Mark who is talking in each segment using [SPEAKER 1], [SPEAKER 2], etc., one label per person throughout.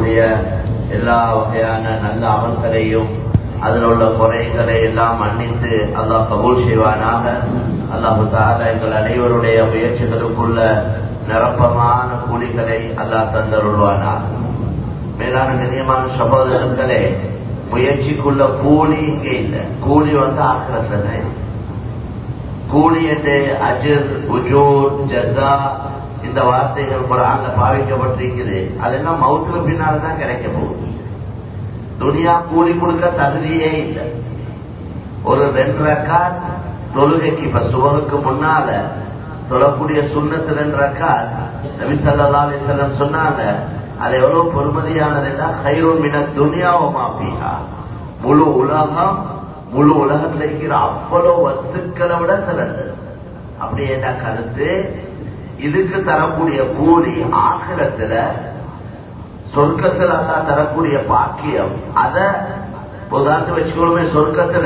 [SPEAKER 1] இருக்கக்கூடிய எல்லா வகையான நல்ல அமல்களையும் அதில் உள்ள குறைகளை எல்லாம் மன்னித்து அல்லாஹ் கபூல் செய்வானாக அல்லாஹு தாலா எங்கள் அனைவருடைய முயற்சிகளுக்குள்ள நிரப்பமான கூலிகளை அல்லாஹ் தந்தருள்வானாக மேலான கண்ணியமான சகோதரர்களே முயற்சிக்குள்ள கூலி இங்கே இல்லை கூலி வந்து ஆக்கிரத்தை கூலி என்று அஜிர் உஜூர் ஜசா இந்த வார்த்தைகள் குரான்ல பாவிக்கப்பட்டிருக்குது அதெல்லாம் மவுத்துக்கு பின்னால்தான் கிடைக்க போகுது துனியா கூலி கொடுக்க தகுதியே இல்லை ஒரு ரெண்டு ரக்காத் தொழுகைக்கு இப்ப சுவருக்கு முன்னால தொழக்கூடிய சுண்ணத்து ரெண்டு ரக்காத் நபி சல்லா அலிசல்லம் சொன்னாங்க அது எவ்வளவு பொறுமதியானதுன்னா ஹைரோன் மின துனியாவோ மாப்பியா முழு உலகம் முழு உலகத்துல இருக்கிற அவ்வளவு வத்துக்களை விட சிறந்தது அப்படி என்ன கருத்து இதுக்கு தரக்கூடிய கூலி ஆக்கிரத்துல சொர்க்கத்தில் அல்லா தரக்கூடிய பாக்கியம் அத உதாரணத்து வச்சுக்கொள்ளுமே சொர்க்கத்துல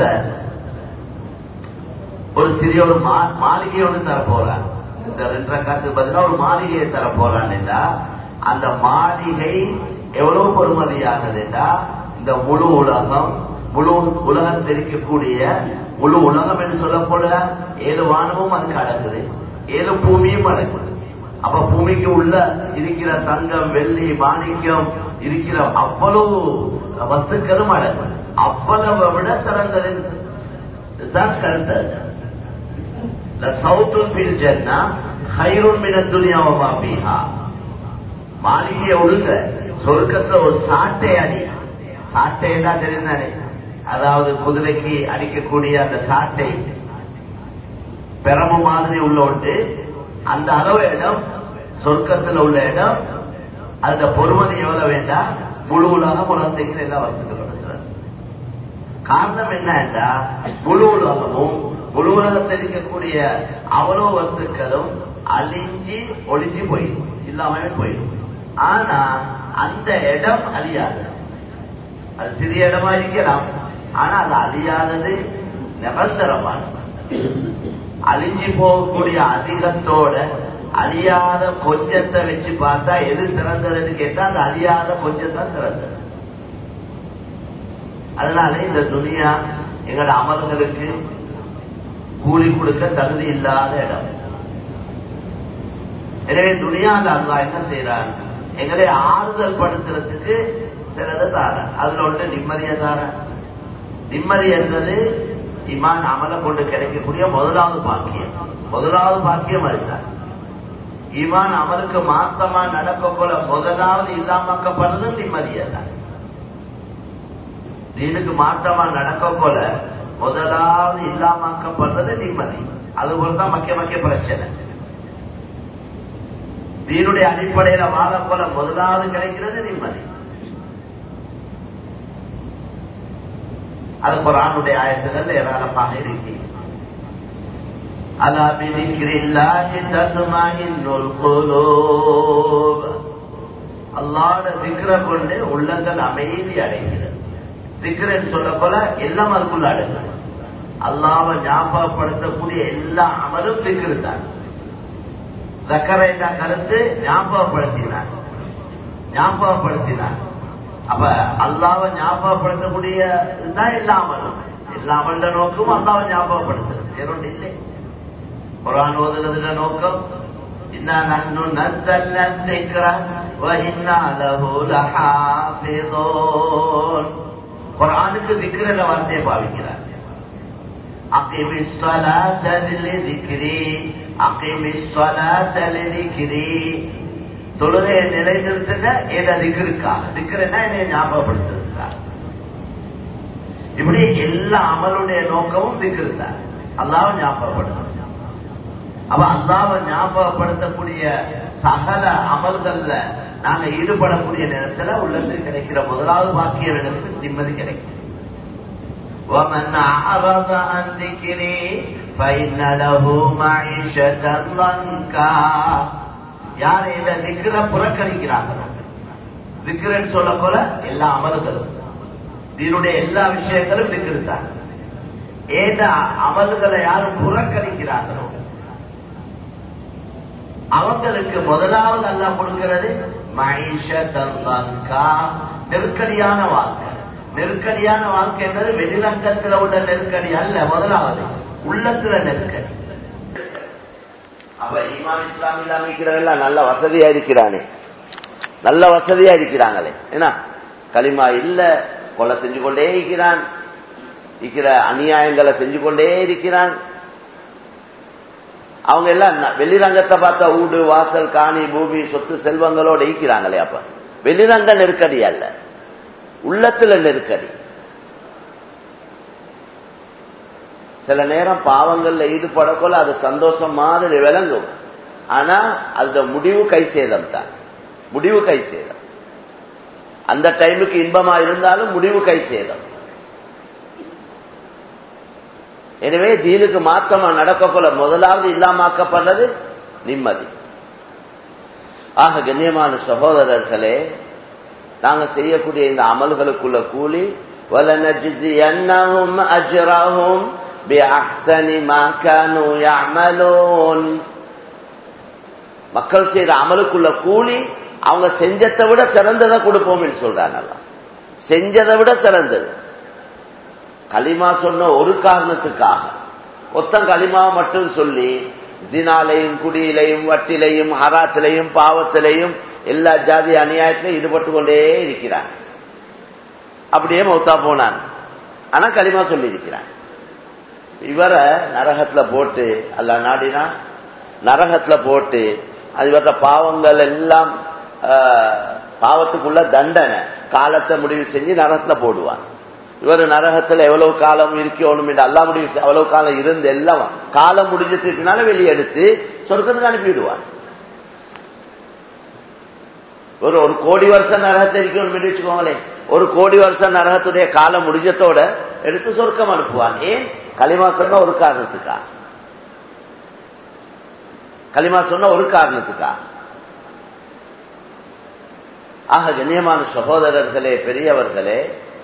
[SPEAKER 1] ஒரு சிறிய ஒரு மாளிகை ஒன்று தர போறான் இந்த ரெண்டரை காலத்துக்கு பதிலா ஒரு மாளிகையை தர போறான்டா அந்த மாளிகை எவ்வளவு பொறுமதியானதுடா இந்த முழு உலகம் முழு உலகம் இருக்கக்கூடிய முழு உலகம் என்று சொல்ல போல ஏழு வானமும் அதுக்கு அடங்குது ஏழு பூமியும் அடங்குது அப்ப பூமிக்கு உள்ள இருக்கிற தங்கம் வெள்ளி மாணிக்கம் இருக்கிற அவ்வளவு வஸ்துக்களும் அடங்கும் அவ்வளவு விட சிறந்தது தான் கருத்து சவுத்துல் பில் ஜன்னா ஹைருன் மின துனியாவா பீஹா மாளிகையை ஒழுங்க சொர்க்கத்துல ஒரு சாட்டை அடி சாட்டைன்னா தெரிந்தானே அதாவது குதிரைக்கு அடிக்கக்கூடிய அந்த சாட்டை பெரம மாதிரி உள்ள ஒன்று அந்த அளவு இடம் சொர்க்கத்தில் உள்ள இடம் அந்த பொறுமதி எவ்வளவு வேண்டாம் முழு உலகம் உலகத்துக்கு எல்லாம் வசதிகள் காரணம் என்னன்னா முழு உலகமும் முழு உலகத்தில் இருக்கக்கூடிய அவ்வளவு வஸ்துக்களும் அழிஞ்சி ஒளிஞ்சு போயிடும் இல்லாமவே போயிடும் ஆனா அந்த இடம் அழியாது அது சிறிய இடமா இருக்கலாம் ஆனா அது அழியாதது நிரந்தரமானது அழிஞ்சு போகக்கூடிய அதிகத்தோட அழியாத கொஞ்சத்தை வச்சு பார்த்தா எது சிறந்ததுன்னு கேட்டா அது அழியாத கொஞ்சம் சிறந்தது அதனால இந்த துனியா எங்களோட அமல்களுக்கு கூலி கொடுக்க தகுதி இல்லாத இடம் எனவே துனியாவில் அல்லா என்ன செய்யறான் எங்களை ஆறுதல் படுத்துறதுக்கு சிலது தார அதுல ஒன்று நிம்மதியை தார நிம்மதி என்பது இமான் அமல கொண்டு கிடைக்கக்கூடிய முதலாவது பாக்கியம் முதலாவது பாக்கியம் அதுதான் ஈமான் அமலுக்கு மாத்தமா நடக்க போல முதலாவது இல்லாமக்கப்படுறது நிம்மதியை தான் தீனுக்கு மாற்றமா நடக்க போல முதலாவது இல்லாமக்கப்படுறது நிம்மதி அது போலதான் மக்கிய மக்கிய பிரச்சனை தீனுடைய அடிப்படையில வாழ போல முதலாவது கிடைக்கிறது நிம்மதி அது குரானுடைய ஆயத்துகள் ஏராளமாக இருக்கு அலா பிதிக்கிரில்லாஹி தஸ்மாஇன்னுல் குலூப் அல்லாஹ்ட திக்ர கொண்டு உள்ளங்கள் அமைதி அடைகிறது திக்ரன்னு சொல்ல போல எல்லாம் அதுக்குள்ள அடங்குது அல்லாவை ஞாபகப்படுத்தக்கூடிய எல்லா அமலும் திக்ரு தான் சக்கரை கருத்து ஞாபகப்படுத்தினார் ஞாபகப்படுத்தினார் அப்ப அல்லாவை ஞாபகப்படுத்தக்கூடிய தான் எல்லா அமலும் எல்லா அமல்ட நோக்கும் அல்லாவை ஞாபகப்படுத்துறது வேறொன்று இல்லை குரான் ஓதுறதுல நோக்கம் இன்னா நஹ்னு நஸ்ஸல்னா الذِّكْرَ وَإِنَّا لَهُ لَحَافِظُونَ குர்ஆனுக்கு திக்ரல வார்த்தையை பாவிக்கிறார் அகிமி ஸலாத லிذிக்ரி அகிமி ஸலாத லிذிக்ரி தொழுகையை நிலைநிறுத்துங்க ஏதா திக்ருக்காக திக்ருன்னா என்னை ஞாபகப்படுத்துறதுக்காக இப்படி எல்லா அமலுடைய நோக்கமும் திக்ரு தான் அல்லாவை ஞாபகப்படுத்தும் அப்ப அல்லாவை ஞாபகப்படுத்தக்கூடிய சகல அமல்கள்ல நாங்க ஈடுபடக்கூடிய நேரத்துல உள்ளத்தில் கிடைக்கிற முதலாவது பாக்கிய இடத்துக்கு நிம்மதி கிடைக்கும் ومن أعرض عن ذكري فإن له معيشة ضنكا யார் இந்த திக்கிற புறக்கணிக்கிறாங்களோ திக்கிறன்னு சொல்ல போல எல்லா அமல்களும் இதனுடைய எல்லா விஷயங்களும் திக்கிருத்தான் ஏந்த அமல்களை யாரும் புறக்கணிக்கிறார்களோ அவங்களுக்கு முதலாவது அல்லா கொடுக்கிறது நெருக்கடியான வாழ்க்கை நெருக்கடியான வாழ்க்கை என்பது வெளிரங்கத்தில் உள்ள நெருக்கடி அல்ல முதலாவது உள்ளத்துல நெருக்கடி அவ ஈமான் இஸ்லாம் இல்லாம இருக்கிறவெல்லாம் நல்ல வசதியா இருக்கிறானே நல்ல வசதியா இருக்கிறாங்களே என்ன களிமா இல்ல கொலை செஞ்சு கொண்டே இருக்கிறான் இருக்கிற அநியாயங்களை செஞ்சு கொண்டே இருக்கிறான் அவங்க எல்லாம் வெளிரங்கத்தை பார்த்தா ஊடு வாசல் காணி பூமி சொத்து செல்வங்களோட ஈக்கிறாங்களே அப்ப வெளிரங்க நெருக்கடி அல்ல உள்ளத்துல நெருக்கடி சில நேரம் பாவங்கள்ல ஈடுபடக்கொள்ள அது சந்தோஷம் மாதிரி விளங்கும் ஆனா அந்த முடிவு கை சேதம் தான் முடிவு கை சேதம் அந்த டைமுக்கு இன்பமா இருந்தாலும் முடிவு கை சேதம் எனவே தீனுக்கு மாற்றமா நடக்கக்குள்ள முதலாவது இல்லாமாக்கப்படுறது நிம்மதி ஆக கண்ணியமான சகோதரர்களே நாங்க செய்யக்கூடிய இந்த அமல்களுக்குள்ள கூலி وَلَنَجْزِيَنَّهُمْ أَجْرَهُمْ بِأَحْسَنِ مَا كَانُوا يَعْمَلُونَ மக்கள் செய்யற அமலுக்குள்ள கூலி அவங்க செஞ்சதை விட சிறந்ததை கொடுப்போம் சொல்றாங்க செஞ்சதை விட சிறந்தது களிமா சொன்ன ஒரு காரணத்துக்காக ஒத்தம் களிமாவை மட்டும் சொல்லி தினாலையும் குடியிலையும் வட்டிலையும் ஹராத்திலையும் பாவத்திலையும் எல்லா ஜாதி அநியாயத்திலையும் ஈடுபட்டு கொண்டே இருக்கிறான் அப்படியே மௌத்தா போனான் ஆனா களிமா சொல்லி இருக்கிறான் இவரை நரகத்துல போட்டு அல்ல நாடினா நரகத்துல போட்டு அது இவர பாவங்கள் எல்லாம் பாவத்துக்குள்ள தண்டனை காலத்தை முடிவு செஞ்சு நரகத்துல போடுவான் இவர் நரகத்துல எவ்வளவு காலம் இருக்கணும் என்று அல்லா முடிவு அவ்வளவு காலம் இருந்து எல்லாம் காலம் முடிஞ்சதுக்குனால வெளியெடுத்து சொர்க்கத்துக்கு அனுப்பிவிடுவார் ஒரு ஒரு கோடி வருஷம் நரகத்தை இருக்கணும் என்று வச்சுக்கோங்களேன் ஒரு கோடி வருஷம் நரகத்துடைய காலம் முடிஞ்சத்தோட எடுத்து சொர்க்கம் அனுப்புவான் ஏன் களிமா சொன்ன ஒரு காரணத்துக்கா களிமா சொன்ன ஒரு காரணத்துக்கா ஆக கண்ணியமான சகோதரர்களே பெரியவர்களே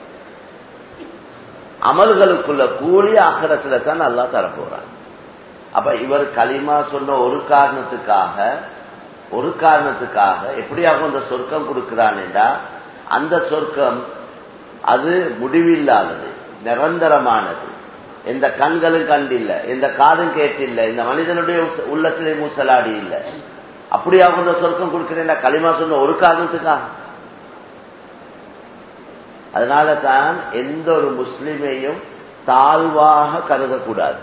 [SPEAKER 1] அமல்களுக்குள்ள கூலி ஆகரத்துல தான் நல்லா தரப்போறான் அப்ப இவர் களிமா சொன்ன ஒரு காரணத்துக்காக ஒரு காரணத்துக்காக எப்படியாக இந்த சொர்க்கம் கொடுக்கிறான் என்றா அந்த சொர்க்கம் அது முடிவில்லாதது நிரந்தரமானது எந்த கண்களும் கண்டில்ல எந்த காதும் கேட்டில்ல இந்த மனிதனுடைய உள்ளத்திலே மூசலாடி இல்லை அப்படியாக இந்த சொர்க்கம் கொடுக்கிறேன் களிமா சொன்ன ஒரு காரணத்துக்காக அதனால தான் எந்த ஒரு முஸ்லிமையும் தாழ்வாக கருதக்கூடாது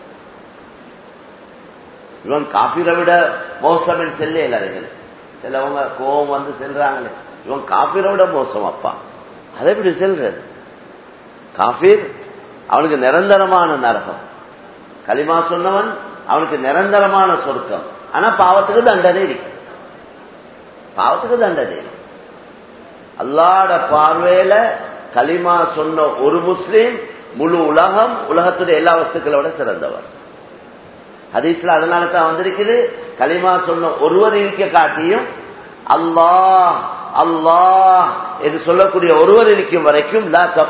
[SPEAKER 1] இவன் காப்பீரை விட மோசம் செல்ல இல்லாதீர்கள் சிலவங்க கோபம் வந்து செல்றாங்களே இவன் காப்பீரை விட மோசம் அப்பா அதை எப்படி செல்றது காபீர் அவனுக்கு நிரந்தரமான நரகம் களிமா சொன்னவன் அவனுக்கு நிரந்தரமான சொர்க்கம் ஆனா பாவத்துக்கு தண்டனை இருக்கு பாவத்துக்கு தண்டனை இருக்கு அல்லாட பார்வையில களிமா சொன்ன ஒரு முஸ்லீம் முழு உலகம் உலகத்துடைய எல்லா வஸ்துக்களோட சிறந்தவர் ஹதீஸ்ல அதனால தான் வந்திருக்குது களிமா சொன்ன ஒருவர் இருக்க காட்டியும் அல்லாஹ் அல்லாஹ் என்று சொல்லக்கூடிய ஒருவர் இருக்கும் வரைக்கும்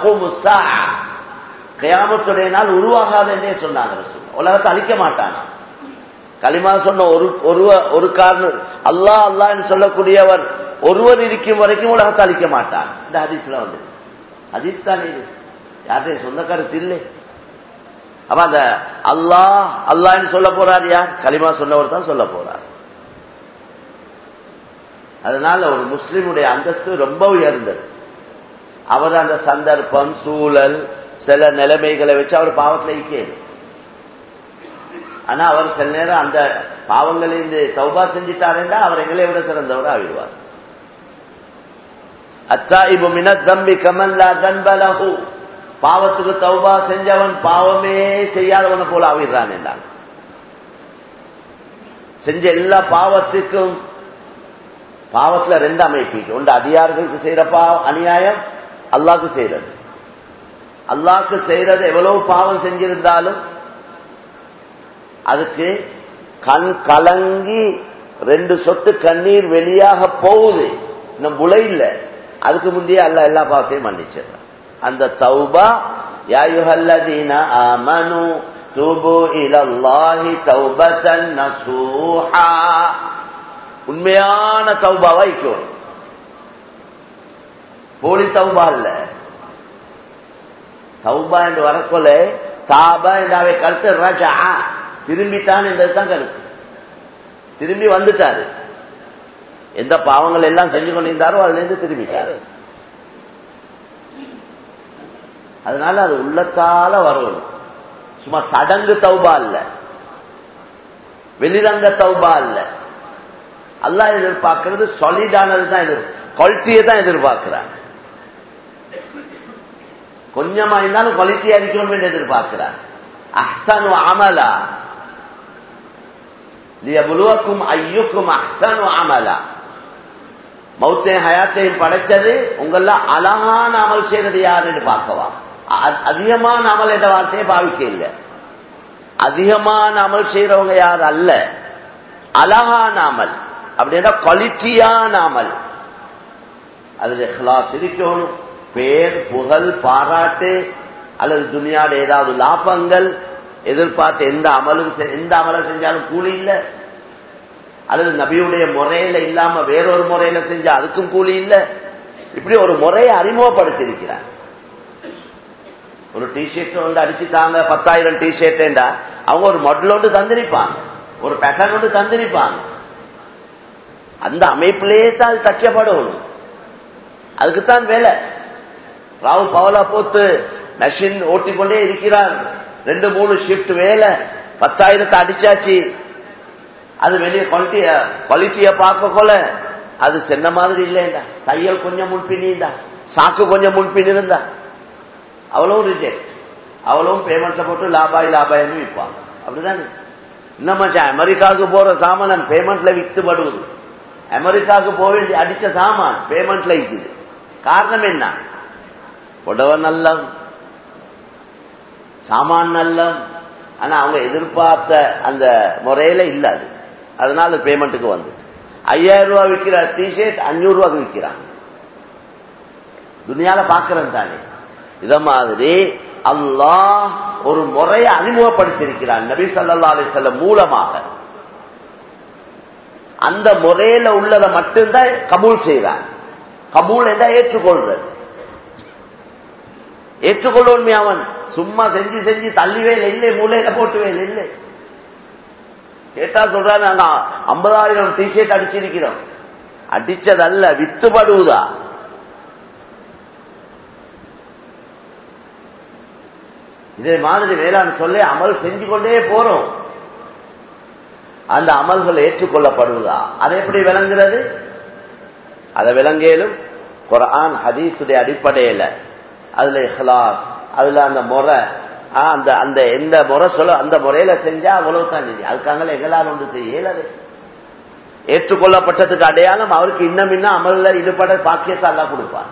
[SPEAKER 1] கயாமத்துடைய நாள் உருவாகாது என்றே சொன்னாங்க உலகத்தை அழிக்க மாட்டானா களிமா சொன்ன ஒரு ஒரு காரணம் அல்லாஹ் அல்லாஹ் என்று சொல்லக்கூடியவர் ஒருவர் இருக்கும் வரைக்கும் உலகத்தை அழிக்க மாட்டான் இந்த ஹதீஸ்ல வந்து ஹதீஸ் தான் இது யாருடைய சொந்த கருத்து இல்லை அப்ப அந்த அல்லாஹ் அல்லான்னு சொல்ல போறார் யார் களிமா சொன்னவர் தான் சொல்ல போறார் அதனால ஒரு முஸ்லிமுடைய அந்தஸ்து ரொம்ப உயர்ந்தது அவர் அந்த சந்தர்ப்பம் சூழல் சில நிலைமைகளை வச்சு அவர் பாவத்தில் ஈக்கியது ஆனா அவர் சில நேரம் அந்த பாவங்களிலிருந்து சௌபா செஞ்சிட்டாருன்னா அவர் எங்களை விட சிறந்தவர் ஆகிடுவார் அத்தாயிபு மின தம்பி கமல்லா தன்பலகு பாவத்துக்கு தௌபா செஞ்சவன் பாவமே செய்யாதவனை போல ஆவிடுறான் என்றான் செஞ்ச எல்லா பாவத்துக்கும் பாவத்துல ரெண்டு அமைப்பு ஒன்று அதிகாரிகளுக்கு செய்யற பாவ அநியாயம் அல்லாக்கு செய்யறது அல்லாக்கு செய்யறது எவ்வளவு பாவம் செஞ்சிருந்தாலும் அதுக்கு கண் கலங்கி ரெண்டு சொட்டு கண்ணீர் வெளியாக போகுது இன்னும் புலை இல்லை அதுக்கு முந்தைய அல்ல எல்லா பாவத்தையும் மன்னிச்சிடுறான் அந்த தௌபா யாயுஹல்லதீன ஆமனு தூபு இலல்லாஹி தௌபத்தன் நசூஹா உண்மையான தௌபாவா வைக்கணும் போலி தௌபா இல்ல தௌபா என்று வரக்கொள்ள தாபா என்று அவை கருத்து ராஜா திரும்பித்தான் என்றதுதான் கருத்து திரும்பி வந்துட்டாரு எந்த பாவங்கள் எல்லாம் செஞ்சு கொண்டிருந்தாரோ அதுல இருந்து திரும்பிட்டாரு அதனால அது உள்ளத்தால வரணும் சும்மா சடங்கு தௌபா இல்ல வெளிரங்க தௌபா இல்ல அல்லாஹ் எதிர்பார்க்கிறது சாலிடானது தான் எதிர் குவாலிட்டியை தான் எதிர்பார்க்கிறார் கொஞ்சமா இருந்தாலும் குவாலிட்டியா இருக்கணும் என்று எதிர்பார்க்கிறார் அஹ்சனு அமலா லியபுலுவக்கும் ஐயுக்கும் அஹ்சனு அமலா மௌத்தையும் ஹயாத்தையும் படைச்சது உங்கள அழகான அமல் செய்யறது யாருன்னு பார்க்கவா அ- அதிகமான அமல் என்ற வார்த்தையை பாவிக்க இல்லை அதிகமான அமல் செய்யறவங்க யார் அல்ல அழகான அமல் அப்படின்னா குவாலிட்டியான அமல் அதுல இஹ்லாஸ் இருக்கணும் பேர் புகழ் பாராட்டு அல்லது துனியாட ஏதாவது லாபங்கள் எதிர்பார்த்து எந்த அமலும் செ- எந்த அமலம் செஞ்சாலும் கூலி இல்லை அல்லது நபியுடைய முறையில இல்லாம வேறொரு முறையில செஞ்சா அதுக்கும் கூலி இல்லை இப்படி ஒரு முறையை அறிமுகப்படுத்தியிருக்கிறார் ஒரு டிஷர்ட் வந்து அடிச்சுட்டாங்க பத்தாயிரம் டிஷர்ட்டா அவங்க ஒரு மாடல் ஒன்று தந்திருப்பாங்க ஒரு பேட்டர்ன் ஒன்று தந்திருப்பாங்க அந்த அமைப்பிலேயே தான் அது தச்சப்படணும் அதுக்குத்தான் வேலை ராவு பவலா போத்து மெஷின் ஓட்டிக்கொண்டே இருக்கிறார் ரெண்டு மூணு ஷிஃப்ட் வேலை பத்தாயிரத்தை அடிச்சாச்சு அது வெளியே குவாலிட்டிய குவாலிட்டிய பார்க்க கொள்ள அது சென்ன மாதிரி இல்லைண்டா தையல் கொஞ்சம் முன்பின்னா சாக்கு கொஞ்சம் முன்பின் இருந்தா அவ்வளவும் ரிஜெக்ட் அவ்வளவும் பேமெண்ட்ல போட்டு லாபாய் லாபாயின்னு விற்பாங்க அப்படிதானே இன்னும் மச்சான் அமெரிக்காவுக்கு போற சாமான் பேமெண்ட்ல வித்துப்படுவது அமெரிக்காவுக்கு போக வேண்டிய அடிச்ச சாமான் பேமெண்ட்ல இருக்குது காரணம் என்ன புடவை நல்லம் சாமான் நல்லம் ஆனா அவங்க எதிர்பார்த்த அந்த முறையில இல்ல அது அதனால பேமெண்ட்டுக்கு வந்து ஐயாயிரம் ரூபாய் விற்கிற டிஷர்ட் அஞ்சூறு ரூபாய்க்கு விற்கிறான் துனியால பாக்குறேன் தானே இத மாதிரி அல்லாஹ் ஒரு முறையை அறிமுகப்படுத்தியிருக்கிறான் நபி ஸல்லல்லாஹு அலைஹி வஸல்லம் மூலமாக அந்த முறையில உள்ளதை மட்டும்தான் கபூல் செய்கிறான் கபூல் என்றா ஏற்றுக்கொள்றது ஏற்றுக்கொள்வோன்மை அவன் சும்மா செஞ்சு செஞ்சு தள்ளிவே இல்லை மூலையில போட்டுவே இல்லை கேட்டா சொல்றாரு நாங்க ஐம்பதாயிரம் டிஷர்ட் அடிச்சிருக்கிறோம் அடிச்சதல்ல வித்துப்படுவதா இதே மாதிரி வேளாண் சொல்ல அமல் செஞ்சு கொண்டே போறோம் அந்த அமல்கள் ஏற்றுக்கொள்ளப்படுவதா அதை எப்படி விளங்குறது அதை விளங்கேலும் குரான் ஹதீஸுடைய அடிப்படையில அதுல இஹ்லாஸ் அதுல அந்த முறை ஆ, அந்த அந்த எந்த முறை சொல்ல அந்த முறையில செஞ்சா அவ்வளவு தான் நிதி அதுக்காக எங்களால் ஒன்று செய்ய இயலாது ஏற்றுக்கொள்ளப்பட்டதுக்கு அடையாளம் அவருக்கு இன்னும் இன்னும் அமல்ல ஈடுபட பாக்கியத்தை அல்லா கொடுப்பார்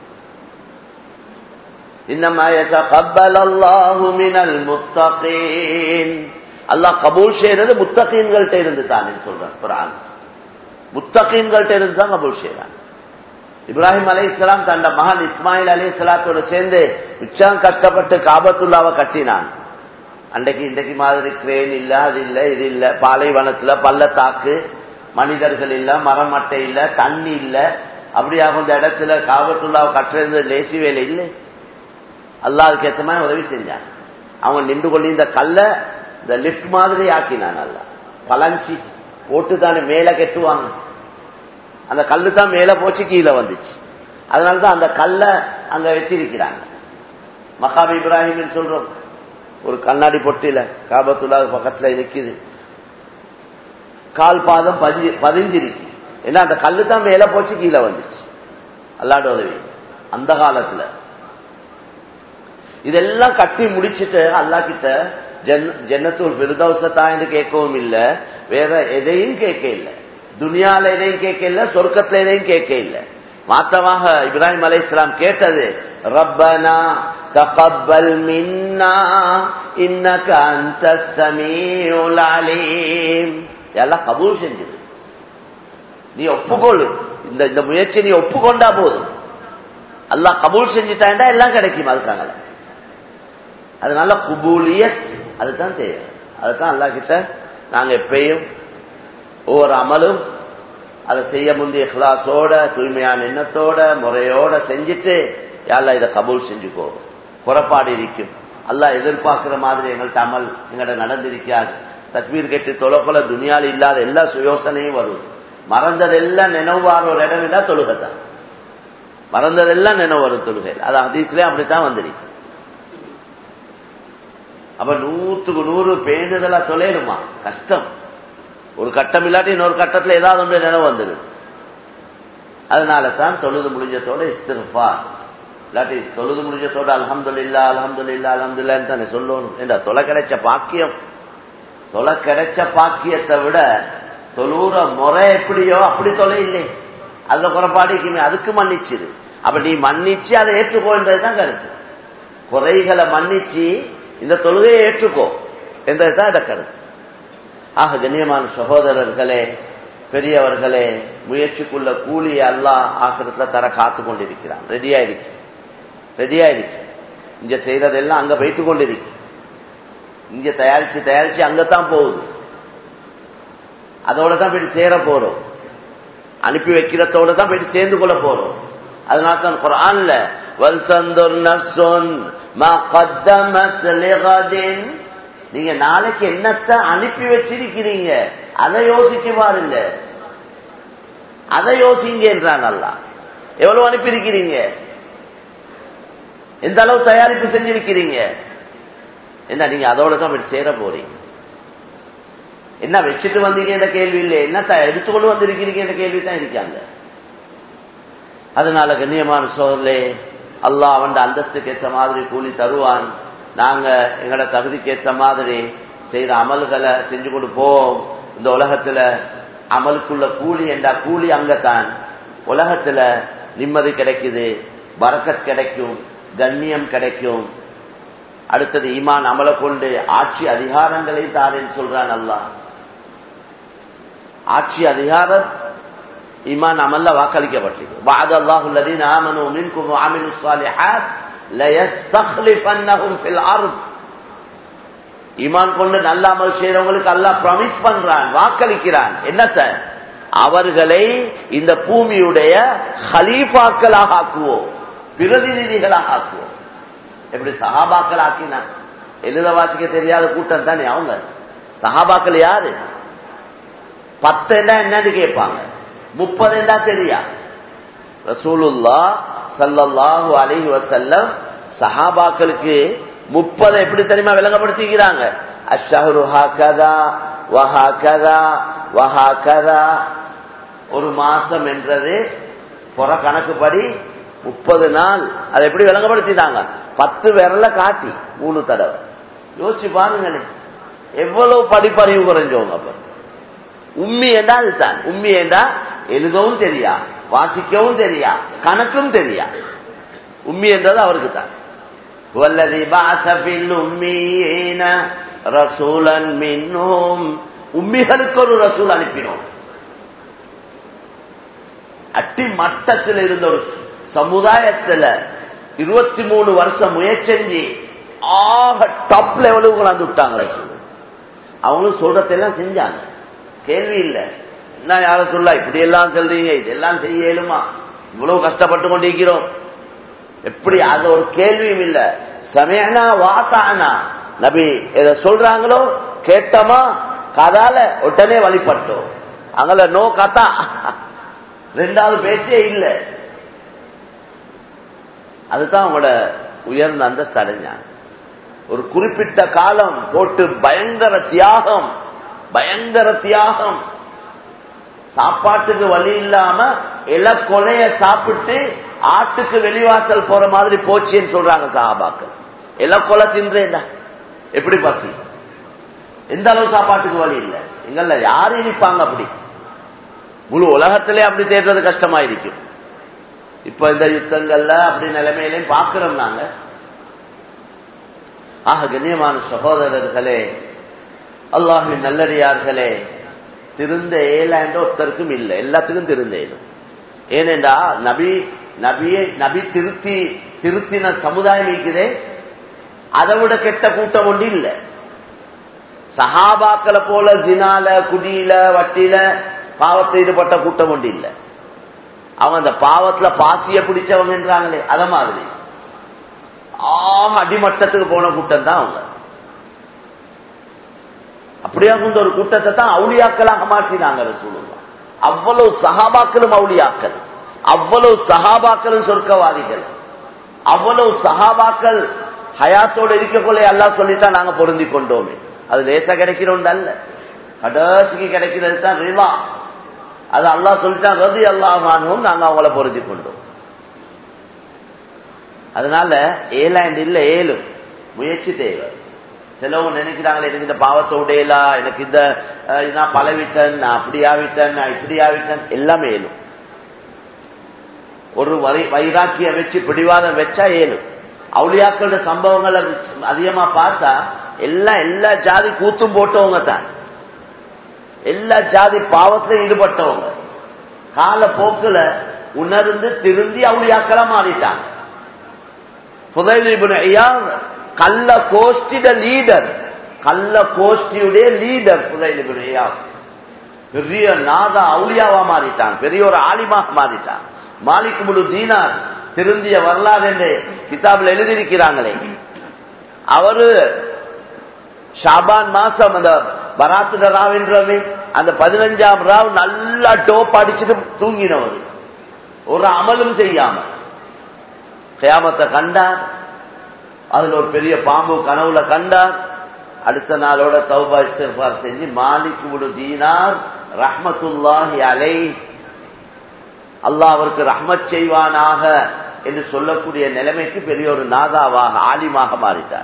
[SPEAKER 1] இன்னமா يتقبل الله من المتقين அல்லாஹ் கபூல் செய்யறது முத்தகீன்கள்ட்ட இருந்து தான் சொல்றான் குரான் முத்தகீன்கள்ட்ட இருந்து தான் கபூல் செய்யறான் இப்ராஹிம் அலை இஸ்லாம் தந்த மகன் இஸ்மாயில் அலி இஸ்லாத்தோட சேர்ந்து மிச்சம் கஷ்டப்பட்டு காபத்துல்லாவை கட்டினான் அன்றைக்கு இன்றைக்கு மாதிரி கிரேன் இல்ல அது இல்ல இது இல்ல பாலைவனத்துல பள்ளத்தாக்கு மனிதர்கள் இல்ல மரம் மட்டை இல்ல தண்ணி இல்ல அப்படியாக இந்த இடத்துல காபத்துல்லாவை கட்டுறது லேசி வேலை இல்லை அல்லாவுக்கு ஏற்ற மாதிரி உதவி செஞ்சான் அவங்க நின்று கொண்டு இந்த கல்லை இந்த லிப்ட் மாதிரி ஆக்கினான் அல்லா பலஞ்சி போட்டு தானே மேலே கெட்டுவாங்க அந்த கல்லு தான் மேலே போச்சு கீழே வந்துச்சு அதனால தான் அந்த கல்லை அங்க வச்சிருக்கிறாங்க மகாம் இப்ராஹிம் சொல்றோம் ஒரு கண்ணாடி பொட்டில காபத்துல்லா பக்கத்துல நிக்குது கால் பாதம் பதிஞ்சு பதிஞ்சிருக்கு ஏன்னா அந்த கல்லு தான் மேல போச்சு கீழே வந்துச்சு அல்லாட உதவி அந்த காலத்துல இதெல்லாம் கட்டி முடிச்சுட்டு அல்லா கிட்ட ஜன்னத்தூர் விருதவச தாய்ந்து கேட்கவும் இல்ல வேற எதையும் கேட்க இல்ல துனியால எதையும் கேட்க இல்ல சொர்க்கத்துல எதையும் கேட்க இல்ல மாற்றமாக இப்ராஹிம் அலை இஸ்லாம் கேட்டது ரப்பனா தகப்பல் மின்னா இன்னக அந்த சமீஉல் அலீம் எல்லாம் கபூல் செஞ்சது நீ ஒப்புக்கொள்ளு இந்த இந்த முயற்சி நீ ஒப்புக்கொண்டா போதும் அல்லாஹ் கபூல் செஞ்சுட்டாண்டா எல்லாம் கிடைக்கும் அதுக்காக அதனால குபூலியத் அதுதான் தேவை அதுதான் அல்லா கிட்ட நாங்க எப்பயும் ஒவ்வொரு அமலும் அதை செய்ய முந்தைய கிளாஸோட தூய்மையான எண்ணத்தோட முறையோட செஞ்சுட்டு யாரெல்லாம் இதை கபூல் செஞ்சுக்கோ புறப்பாடு இருக்கும் அல்லாஹ் எதிர்பார்க்கிற மாதிரி எங்கள்கிட்ட அமல் எங்கள்கிட்ட நடந்திருக்காது தஸ்மீர் கேட்டு தொலைப்பல துணியால் இல்லாத எல்லா சுயோசனையும் வரும் மறந்ததெல்லாம் நினைவார ஒரு இடம் இல்லா தொழுகை தான் மறந்ததெல்லாம் நினைவு வரும் தொழுகை அது அதிசலே அப்படித்தான் வந்துருக்கு அப்ப நூத்துக்கு நூறு பேணுதலா தொலைணுமா கஷ்டம் ஒரு கட்டம் இல்லாட்டி இன்னொரு கட்டத்துல ஏதாவது ஒன்று நினைவு வந்துடுது அதனால தான் தொழுது முடிஞ்சத்தோட இஸ்திருப்பா இல்லாட்டி தொழுது முடிஞ்சத்தோட அலமது இல்லா அலமது இல்லா அலமது இல்லான்னு தானே சொல்லணும் ஏண்டா தொலை கிடைச்ச பாக்கியம் தொலை கிடைச்ச பாக்கியத்தை விட தொழுற முறை எப்படியோ அப்படி தொலை இல்லை அதுல குறைபாடிக்குமே அதுக்கு மன்னிச்சிரு அப்ப நீ மன்னிச்சு அதை ஏற்றுக்கோன்றதுதான் கருத்து குறைகளை மன்னிச்சு இந்த தொழுகையை ஏற்றுக்கோ என்றதுதான் இந்த கருத்து ஆக கண்ணியமான சகோதரர்களே பெரியவர்களே முயற்சிக்குள்ள கூலி அல்லாஹ் ஆசிரத்துல தர காத்து கொண்டிருக்கிறான் ரெடியா இருக்கு ரெடியா இருக்கு இங்க செய்யறதெல்லாம் அங்க வைத்து கொண்டிருக்கு இங்க தயாரிச்சு தயாரிச்சு அங்கத்தான் போகுது அதோட தான் போயிட்டு சேர போறோம் அனுப்பி வைக்கிறதோட தான் போயிட்டு சேர்ந்து கொள்ள போறோம் அதனால தான் குரான்ல வல்சந்தோர் நர்சோன் மா கத்தமத் லிகதின் நீங்க நாளைக்கு என்னத்தை அனுப்பி வச்சிருக்கிறீங்க அதை யோசிச்சு பாருங்க அதை யோசிங்க என்றான் அல்லா எவ்வளவு அனுப்பியிருக்கிறீங்க எந்த அளவு தயாரிப்பு செஞ்சிருக்கிறீங்க என்ன நீங்க அதோட தான் போய் சேர போறீங்க என்ன வச்சுட்டு வந்தீங்க என்ற கேள்வி இல்லை என்ன எடுத்துக்கொண்டு வந்திருக்கிறீங்க என்ற கேள்வி தான் இருக்காங்க அதனால கண்ணியமான சோழர்களே அல்லாஹ் அவன் அந்தஸ்துக்கு ஏற்ற மாதிரி கூலி தருவான் நாங்க எங்களோட தகுதிக்கு ஏற்ற மாதிரி செய்யற அமல்களை செஞ்சு கொண்டு போவோம் இந்த உலகத்துல அமலுக்குள்ள கூலி என்றா கூலி அங்கத்தான் உலகத்துல நிம்மதி கிடைக்குது வரக்கத் கிடைக்கும் கண்ணியம் கிடைக்கும் அடுத்தது ஈமான் அமலை கொண்டு ஆட்சி அதிகாரங்களை தாரேன்னு சொல்றான் அல்லா ஆட்சி அதிகாரம் ஈமான் அமல்ல வாக்களிக்கப்பட்டது பாத அல்லாஹுல்லதீன் ஆமனு மின்கும் ஆமினு சாலிஹாத் லயஸ்தக்லிஃபன்னஹும் ஃபில் அர்த் ஈமான் கொண்டு நல்ல அமல் செய்யறவங்களுக்கு அல்லாஹ் ப்ராமிஸ் பண்றான் வாக்களிக்கிறான் என்னத்த அவர்களை இந்த பூமியுடைய ஹலீஃபாக்களாக ஆக்குவோம் பிரதிநிதிகளாக ஆக்குவோம் எப்படி சகாபாக்கள் ஆக்கினான் எழுத வாசிக்க தெரியாத கூட்டம் தானே அவங்க சகாபாக்கள் யாரு பத்து என்னன்னு கேட்பாங்க முப்பது என்றா தெரியா ரசூலுல்லா சல்லல்லாஹு அலைஹி வசல்லம் சஹாபாக்களுக்கு முப்பது எப்படி தெரியுமா விளங்கப்படுத்திக்கிறாங்க அஷஹரு ஹாகதா வஹாகதா வஹாகதா ஒரு மாசம் என்றது புற கணக்குப்படி முப்பது நாள் அதை எப்படி விளங்கப்படுத்திட்டாங்க பத்து விரல காட்டி மூணு தடவை யோசிச்சு பாருங்களேன் எவ்வளவு படிப்பறிவு குறைஞ்சவங்க அப்ப உம்மி என்றா அதுதான் உம்மி என்றா எழுதவும் தெரியா வாசிக்கவும் தெரியா கணக்கும் தெரியா உம்மி என்றது அவருக்கு தான் வல்லதி பாசபில் உம்மீன ரசூலன் மின்னும் உம்மிகளுக்கு ஒரு ரசூல் அனுப்பினோம் அட்டி மட்டத்தில் இருந்த ஒரு சமுதாயத்துல இருபத்தி மூணு வருஷம் முயற்சி ஆக டாப் லெவலுக்கு கொண்டாந்து விட்டாங்க ரசூல் அவங்களும் சொல்றதெல்லாம் செஞ்சாங்க கேள்வி இல்லை என்ன யார சொல்ல இப்படி எல்லாம் சொல்றீங்க இதெல்லாம் செய்ய இயலுமா இவ்வளவு கஷ்டப்பட்டு கொண்டிருக்கிறோம் எப்படி அது ஒரு கேள்வியும் இல்ல சமயனா வாத்தானா நபி எதை சொல்றாங்களோ கேட்டோமா கதால உடனே வழிபட்டோம் அங்கல நோ கதா ரெண்டாவது பேச்சே இல்ல அதுதான் அவங்களோட உயர்ந்த அந்தஸ்து அடைஞ்சாங்க ஒரு குறிப்பிட்ட காலம் போட்டு பயங்கர தியாகம் பயங்கர தியாகம் சாப்பாட்டுக்கு வழி இல்லாம இல கொலைய சாப்பிட்டு ஆட்டுக்கு வெளிவாசல் போற மாதிரி போச்சுன்னு சொல்றாங்க சாபாக்கள் இல கொலை தின்றேன்டா எப்படி பசி எந்த அளவு சாப்பாட்டுக்கு வழி இல்லை எங்கல்ல யாரு இனிப்பாங்க அப்படி முழு உலகத்திலே அப்படி தேடுறது கஷ்டமாயிருக்கும் இப்ப இந்த யுத்தங்கள்ல அப்படி நிலைமையிலையும் பாக்குறோம் நாங்க ஆக கண்ணியமான சகோதரர்களே அல்லாஹின் நல்லடியார்களே திருந்த ஏலாண்ட ஒருத்தருக்கும் இல்லை எல்லாத்துக்கும் திருந்த ஏலும் ஏனென்றா நபி நபியை நபி திருத்தி திருத்தின சமுதாயம் இருக்குதே அதை விட கெட்ட கூட்டம் ஒன்று இல்லை சஹாபாக்களை போல ஜினால குடியில வட்டியில பாவத்தை ஈடுபட்ட கூட்டம் ஒன்று இல்லை அவங்க அந்த பாவத்துல பாசிய பிடிச்சவங்கன்றாங்களே அத மாதிரி ஆக அடிமட்டத்துக்கு போன கூட்டம் தான் அவங்க அப்படியா கொண்ட ஒரு கூட்டத்தை தான் அவுளியாக்களாக மாற்றினாங்க சொல்லுவாங்க அவ்வளவு சகாபாக்களும் அவுளியாக்கள் அவ்வளவு சகாபாக்களும் சொர்க்கவாதிகள் அவ்வளவு சகாபாக்கள் ஹயாத்தோடு இருக்கக்குள்ள எல்லாம் சொல்லித்தான் நாங்க பொருந்தி கொண்டோமே அது லேசா கிடைக்கிறோம் அல்ல கடைசிக்கு கிடைக்கிறது தான் ரிலா அது அல்லா சொல்லிட்டான் ரதி அல்லாஹானும் நாங்க அவங்கள பொருந்தி கொண்டோம் அதனால ஏலாண்ட் இல்ல ஏழும் முயற்சி தேவை சிலவங்க நினைக்கிறாங்களே எனக்கு இந்த பாவத்தை உடையலா எனக்கு இந்த நான் பழவிட்டன் நான் அப்படி ஆவிட்டேன் நான் இப்படி ஆவிட்டேன் எல்லாமே ஏழும் ஒரு வைராக்கிய வச்சு பிடிவாதம் வச்சா ஏழும் அவுளியாக்களோட சம்பவங்களை அதிகமா பார்த்தா எல்லாம் எல்லா ஜாதி கூத்தும் போட்டவங்க தான் எல்லா ஜாதி பாவத்திலும் ஈடுபட்டவங்க கால போக்குல உணர்ந்து திருந்தி அவுளியாக்களா மாறிட்டாங்க புதையிலிபுன் ஐயா கள்ள கோஷ்டிட லீடர் கள்ள கோஷ்டியுடைய லீடர் புதையிலிபுன் ஐயா பெரிய நாதா அவுளியாவா மாறிட்டான் பெரிய ஒரு ஆலிமாக மாறிட்டான் மாலிக் முழு தீனார் திருந்திய வரலாறு என்று கிதாபில் எழுதியிருக்கிறாங்களே அவரு ஷாபான் மாசம் அந்த பராத்துட ராவ்ன்றவே அந்த பதினஞ்சாம் ராவ் நல்லா டோப் அடிச்சுட்டு தூங்கினவர் ஒரு அமலும் செய்யாம கியாமத்தை கண்டார் அதுல ஒரு பெரிய பாம்பு கனவுல கண்டார் அடுத்த நாளோட தௌபா இஸ்திஃபார் செஞ்சு மாலிக் முழு தீனார் ரஹ்மத்துல்லாஹி அலை அல்லாஹ் அவருக்கு ரஹ்மத் செய்வானாக என்று சொல்லக்கூடிய நிலைமைக்கு பெரிய ஒரு நாதாவாக ஆலிமாக மாறிட்டார்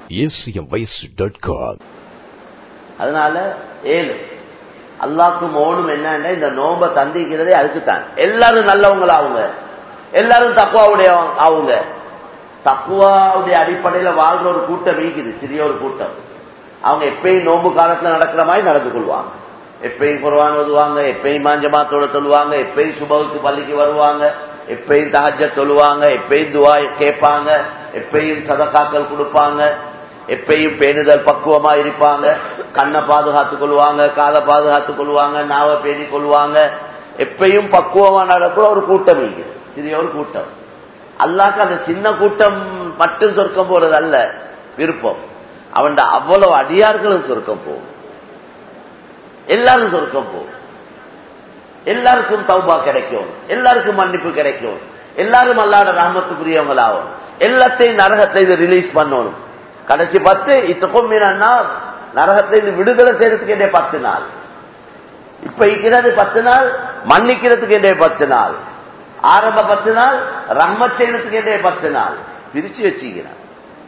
[SPEAKER 1] அதனால ஏழு அல்லாக்கு மோனும் என்னன்னா இந்த நோம்ப தந்திக்கிறதே அதுக்குத்தான் எல்லாரும் நல்லவங்களா அவங்க எல்லாரும் தக்குவாவுடைய அவங்க தக்குவாவுடைய அடிப்படையில வாழ்ற ஒரு கூட்டம் இருக்குது சிறிய ஒரு கூட்டம் அவங்க எப்பயும் நோம்பு காலத்துல நடக்கிற மாதிரி நடந்து கொள்வாங்க எப்பயும் குர்வான் ஓதுவாங்க எப்பயும் மாஞ்சமாத்தோட சொல்லுவாங்க எப்பயும் சுபவுக்கு பள்ளிக்கு வருவாங்க எப்பயும் தகஜ சொல்லுவாங்க எப்பயும் துவா கேட்பாங்க எப்பயும் சதக்காக்கள் கொடுப்பாங்க எப்பயும் பேணுதல் பக்குவமா இருப்பாங்க கண்ணை பாதுகாத்துக் கொள்வாங்க காதை பாதுகாத்துக் கொள்வாங்க நாவை பேணி கொள்வாங்க எப்பயும் பக்குவமா நடக்கிற ஒரு கூட்டம் இருக்கு சிறிய ஒரு கூட்டம் அல்லாக்கு அந்த சின்ன கூட்டம் மட்டும் சொர்க்கம் போறது அல்ல விருப்பம் அவன் அவ்வளவு அடியார்களும் சொர்க்கம் போகும் எல்லாரும் சொர்க்கம் போகும் எல்லாருக்கும் தௌபா கிடைக்கும் எல்லாருக்கும் மன்னிப்பு கிடைக்கும் எல்லாரும் அல்லாட ராமத்துக்குரியவங்களாகும் எல்லாத்தையும் நரகத்தை இது ரிலீஸ் பண்ணணும் கடைசி பத்து இத்தக்கும் மீனா நரகத்தை இது விடுதலை செய்யறதுக்கு என்ன பத்து நாள் இப்ப இருக்கிறது பத்து நாள் மன்னிக்கிறதுக்கு என்ன பத்து நாள் ஆரம்ப பத்து நாள் ரஹ்மத் செய்யறதுக்கு என்ன பத்து நாள் பிரிச்சு வச்சுக்கிறான்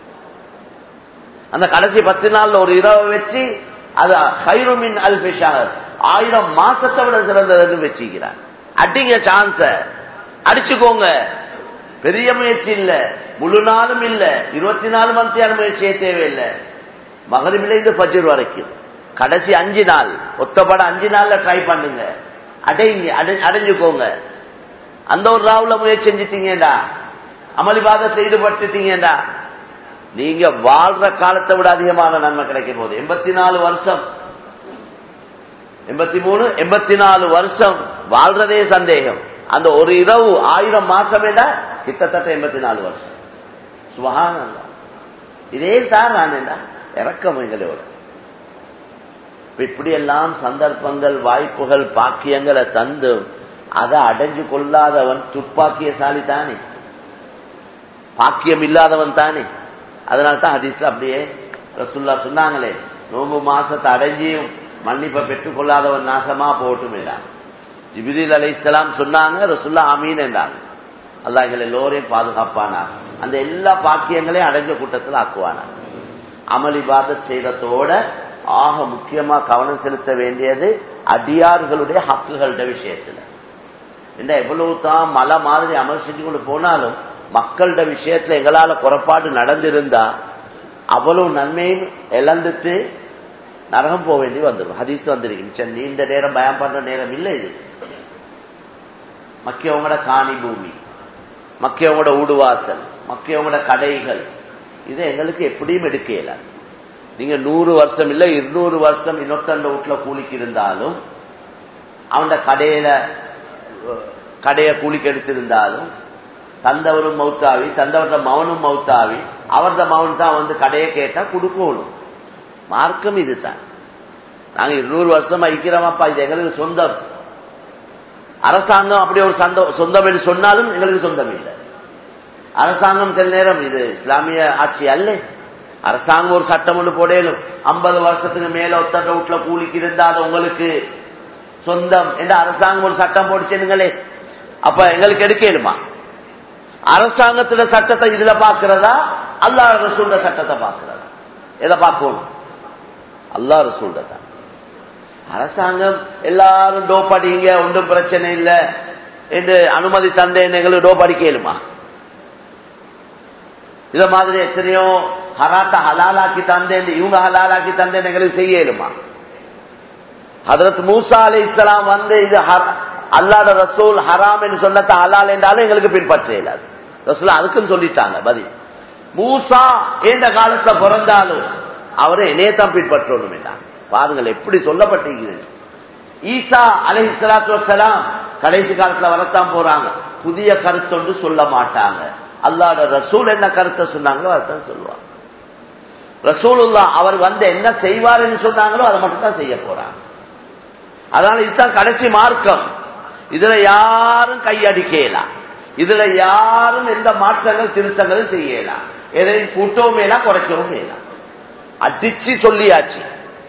[SPEAKER 1] அந்த கடைசி பத்து நாள்ல ஒரு இரவை வச்சு அது ஹைருமின் அல்பிஷார் ஆயிரம் மாசத்தை விட சிறந்ததுன்னு வச்சுக்கிறார் அடிங்க சான்ஸ அடிச்சுக்கோங்க பெரிய முயற்சி இல்ல முழு நாளும் இல்ல இருபத்தி நாலு மந்தியான முயற்சியே தேவையில்லை மகரிபில இருந்து பஜர் வரைக்கும் கடைசி அஞ்சு நாள் ஒத்தப்பட அஞ்சு நாள்ல ட்ரை பண்ணுங்க அடைங்க அடைஞ்சுக்கோங்க அந்த ஒரு ராவுல முயற்சி செஞ்சிட்டீங்கடா அமளிபாதத்தை ஈடுபட்டுட்டீங்கடா நீங்க வாழ்ற காலத்தை விட அதிகமான நன்மை கிடைக்கும் போது எண்பத்தி நாலு வருஷம் எண்பத்தி மூணு எண்பத்தி நாலு வருஷம் வாழ்றதே சந்தேகம் அந்த ஒரு இரவு ஆயிரம் மாசம் கிட்டத்தட்ட எண்பத்தி நாலு வருஷம் சுபகான இதே தான் நான் இறக்கம் எங்களோட இப்படியெல்லாம் சந்தர்ப்பங்கள் வாய்ப்புகள் பாக்கியங்களை தந்து அதை அடைஞ்சு கொள்ளாதவன் துப்பாக்கியசாலி தானே பாக்கியம் இல்லாதவன் தானே அதனால தான் ஹதீஸ்ல அப்படியே ரசுல்லா சொன்னாங்களே நோம்பு மாசத்தை அடைஞ்சியும் மன்னிப்பை பெற்றுக் கொள்ளாதவன் நாசமா போட்டும் என்றாங்க ஜிபிரில் அலை இஸ்லாம் சொன்னாங்க ரசுல்லா அமீன் என்றாங்க அல்லா எங்களை எல்லோரையும் பாதுகாப்பானா அந்த எல்லா பாக்கியங்களையும் அடைஞ்ச கூட்டத்தில் ஆக்குவானா அமளிபாத செய்ததோட ஆக முக்கியமா கவனம் செலுத்த வேண்டியது அடியார்களுடைய ஹக்குகளோட விஷயத்துல என்ன எவ்வளவு தான் மலை மாதிரி அமல் செஞ்சு கொண்டு போனாலும் மக்களோட விஷயத்துல எங்களால குறைபாடு நடந்திருந்தா அவ்வளவு நன்மையும் இழந்துட்டு நரகம் போக வேண்டி வந்துடும் ஹதீஸ் வந்திருக்கு நீண்ட நேரம் பயம் பண்ற நேரம் இல்லை இது மக்கியவங்களோட காணி பூமி மக்கியவங்களோட ஊடுவாசல் மக்கியவங்களோட கடைகள் இதை எங்களுக்கு எப்படியும் எடுக்க இயலாது நீங்க நூறு வருஷம் இல்ல இருநூறு வருஷம் இன்னொருத்தண்ட வீட்டுல கூலிக்கு இருந்தாலும் அவன் கடையில கடையை கூலிக்கு எடுத்திருந்தாலும் தந்தவரும் மௌத்தாவி தந்தவர்த மவனும் மௌத்தாவி அவரது மவன் தான் வந்து கடையை கேட்டா கொடுக்கணும் மார்க்கம் இதுதான் நாங்க இருநூறு வருஷம் ஐக்கிறோமாப்பா இது எங்களுக்கு சொந்தம் அரசாங்கம் அப்படி ஒரு சொந்தம் என்று சொன்னாலும் எங்களுக்கு சொந்தம் இல்லை அரசாங்கம் சில நேரம் இது இஸ்லாமிய ஆட்சி அல்ல அரசாங்கம் ஒரு சட்டம் ஒன்று போடலும் ஐம்பது வருஷத்துக்கு மேல ஒத்தட்ட வீட்டுல கூலிக்கு இருந்தா அது உங்களுக்கு சொந்தம் என்று அரசாங்கம் ஒரு சட்டம் போட்டுச்சுங்களே அப்ப எங்களுக்கு எடுக்கலுமா அரசாங்கத்துல சட்டத்தை இதுல பாக்குறதா அல்லா ரசூல்ட சட்டத்தை பாக்குறதா எதை பார்க்கணும் அல்லா ரசூல்ட தான் அரசாங்கம் எல்லாரும் டோப் அடிங்க ஒன்றும் பிரச்சனை இல்லை என்று அனுமதி தந்தேன் எங்களுக்கு டோப் அடிக்கலுமா இத மாதிரி எத்தனையோ ஹராத்த ஹலாலாக்கி தந்தேன் இவங்க ஹலாலாக்கி தந்தேன் எங்களுக்கு செய்யலுமா அதற்கு மூசா அலி இஸ்லாம் வந்து இது அல்லாட ரசூல் ஹராம் என்று சொன்னத ஹலால் என்றாலும் எங்களுக்கு பின்பற்ற இயலாது ரசூல் அதுக்குன்னு சொல்லிட்டாங்க பதில் மூசா எந்த காலத்துல பிறந்தாலும் அவரை இணையத்தான் பின்பற்றணும் என்றாங்க பாருங்கள் எப்படி சொல்லப்பட்டிருக்கிறது ஈசா அலை சலாத்து வசலாம் கடைசி காலத்துல வரத்தான் போறாங்க புதிய கருத்தொன்று சொல்ல மாட்டாங்க அல்லாட ரசூல் என்ன கருத்தை சொன்னாங்களோ அதான் சொல்லுவாங்க ரசூலுல்லா அவர் வந்து என்ன செய்வார்னு சொன்னாங்களோ அதை மட்டும் தான் செய்ய போறாங்க அதனால இதுதான் கடைசி மார்க்கம் இதுல யாரும் கையடிக்கலாம் இதுல யாரும் எந்த மாற்றங்கள் திருத்தங்களும் செய்யலாம் எதையும் கூட்டவும் மேலாம் குறைக்கவும் மேலாம் அடிச்சு சொல்லியாச்சு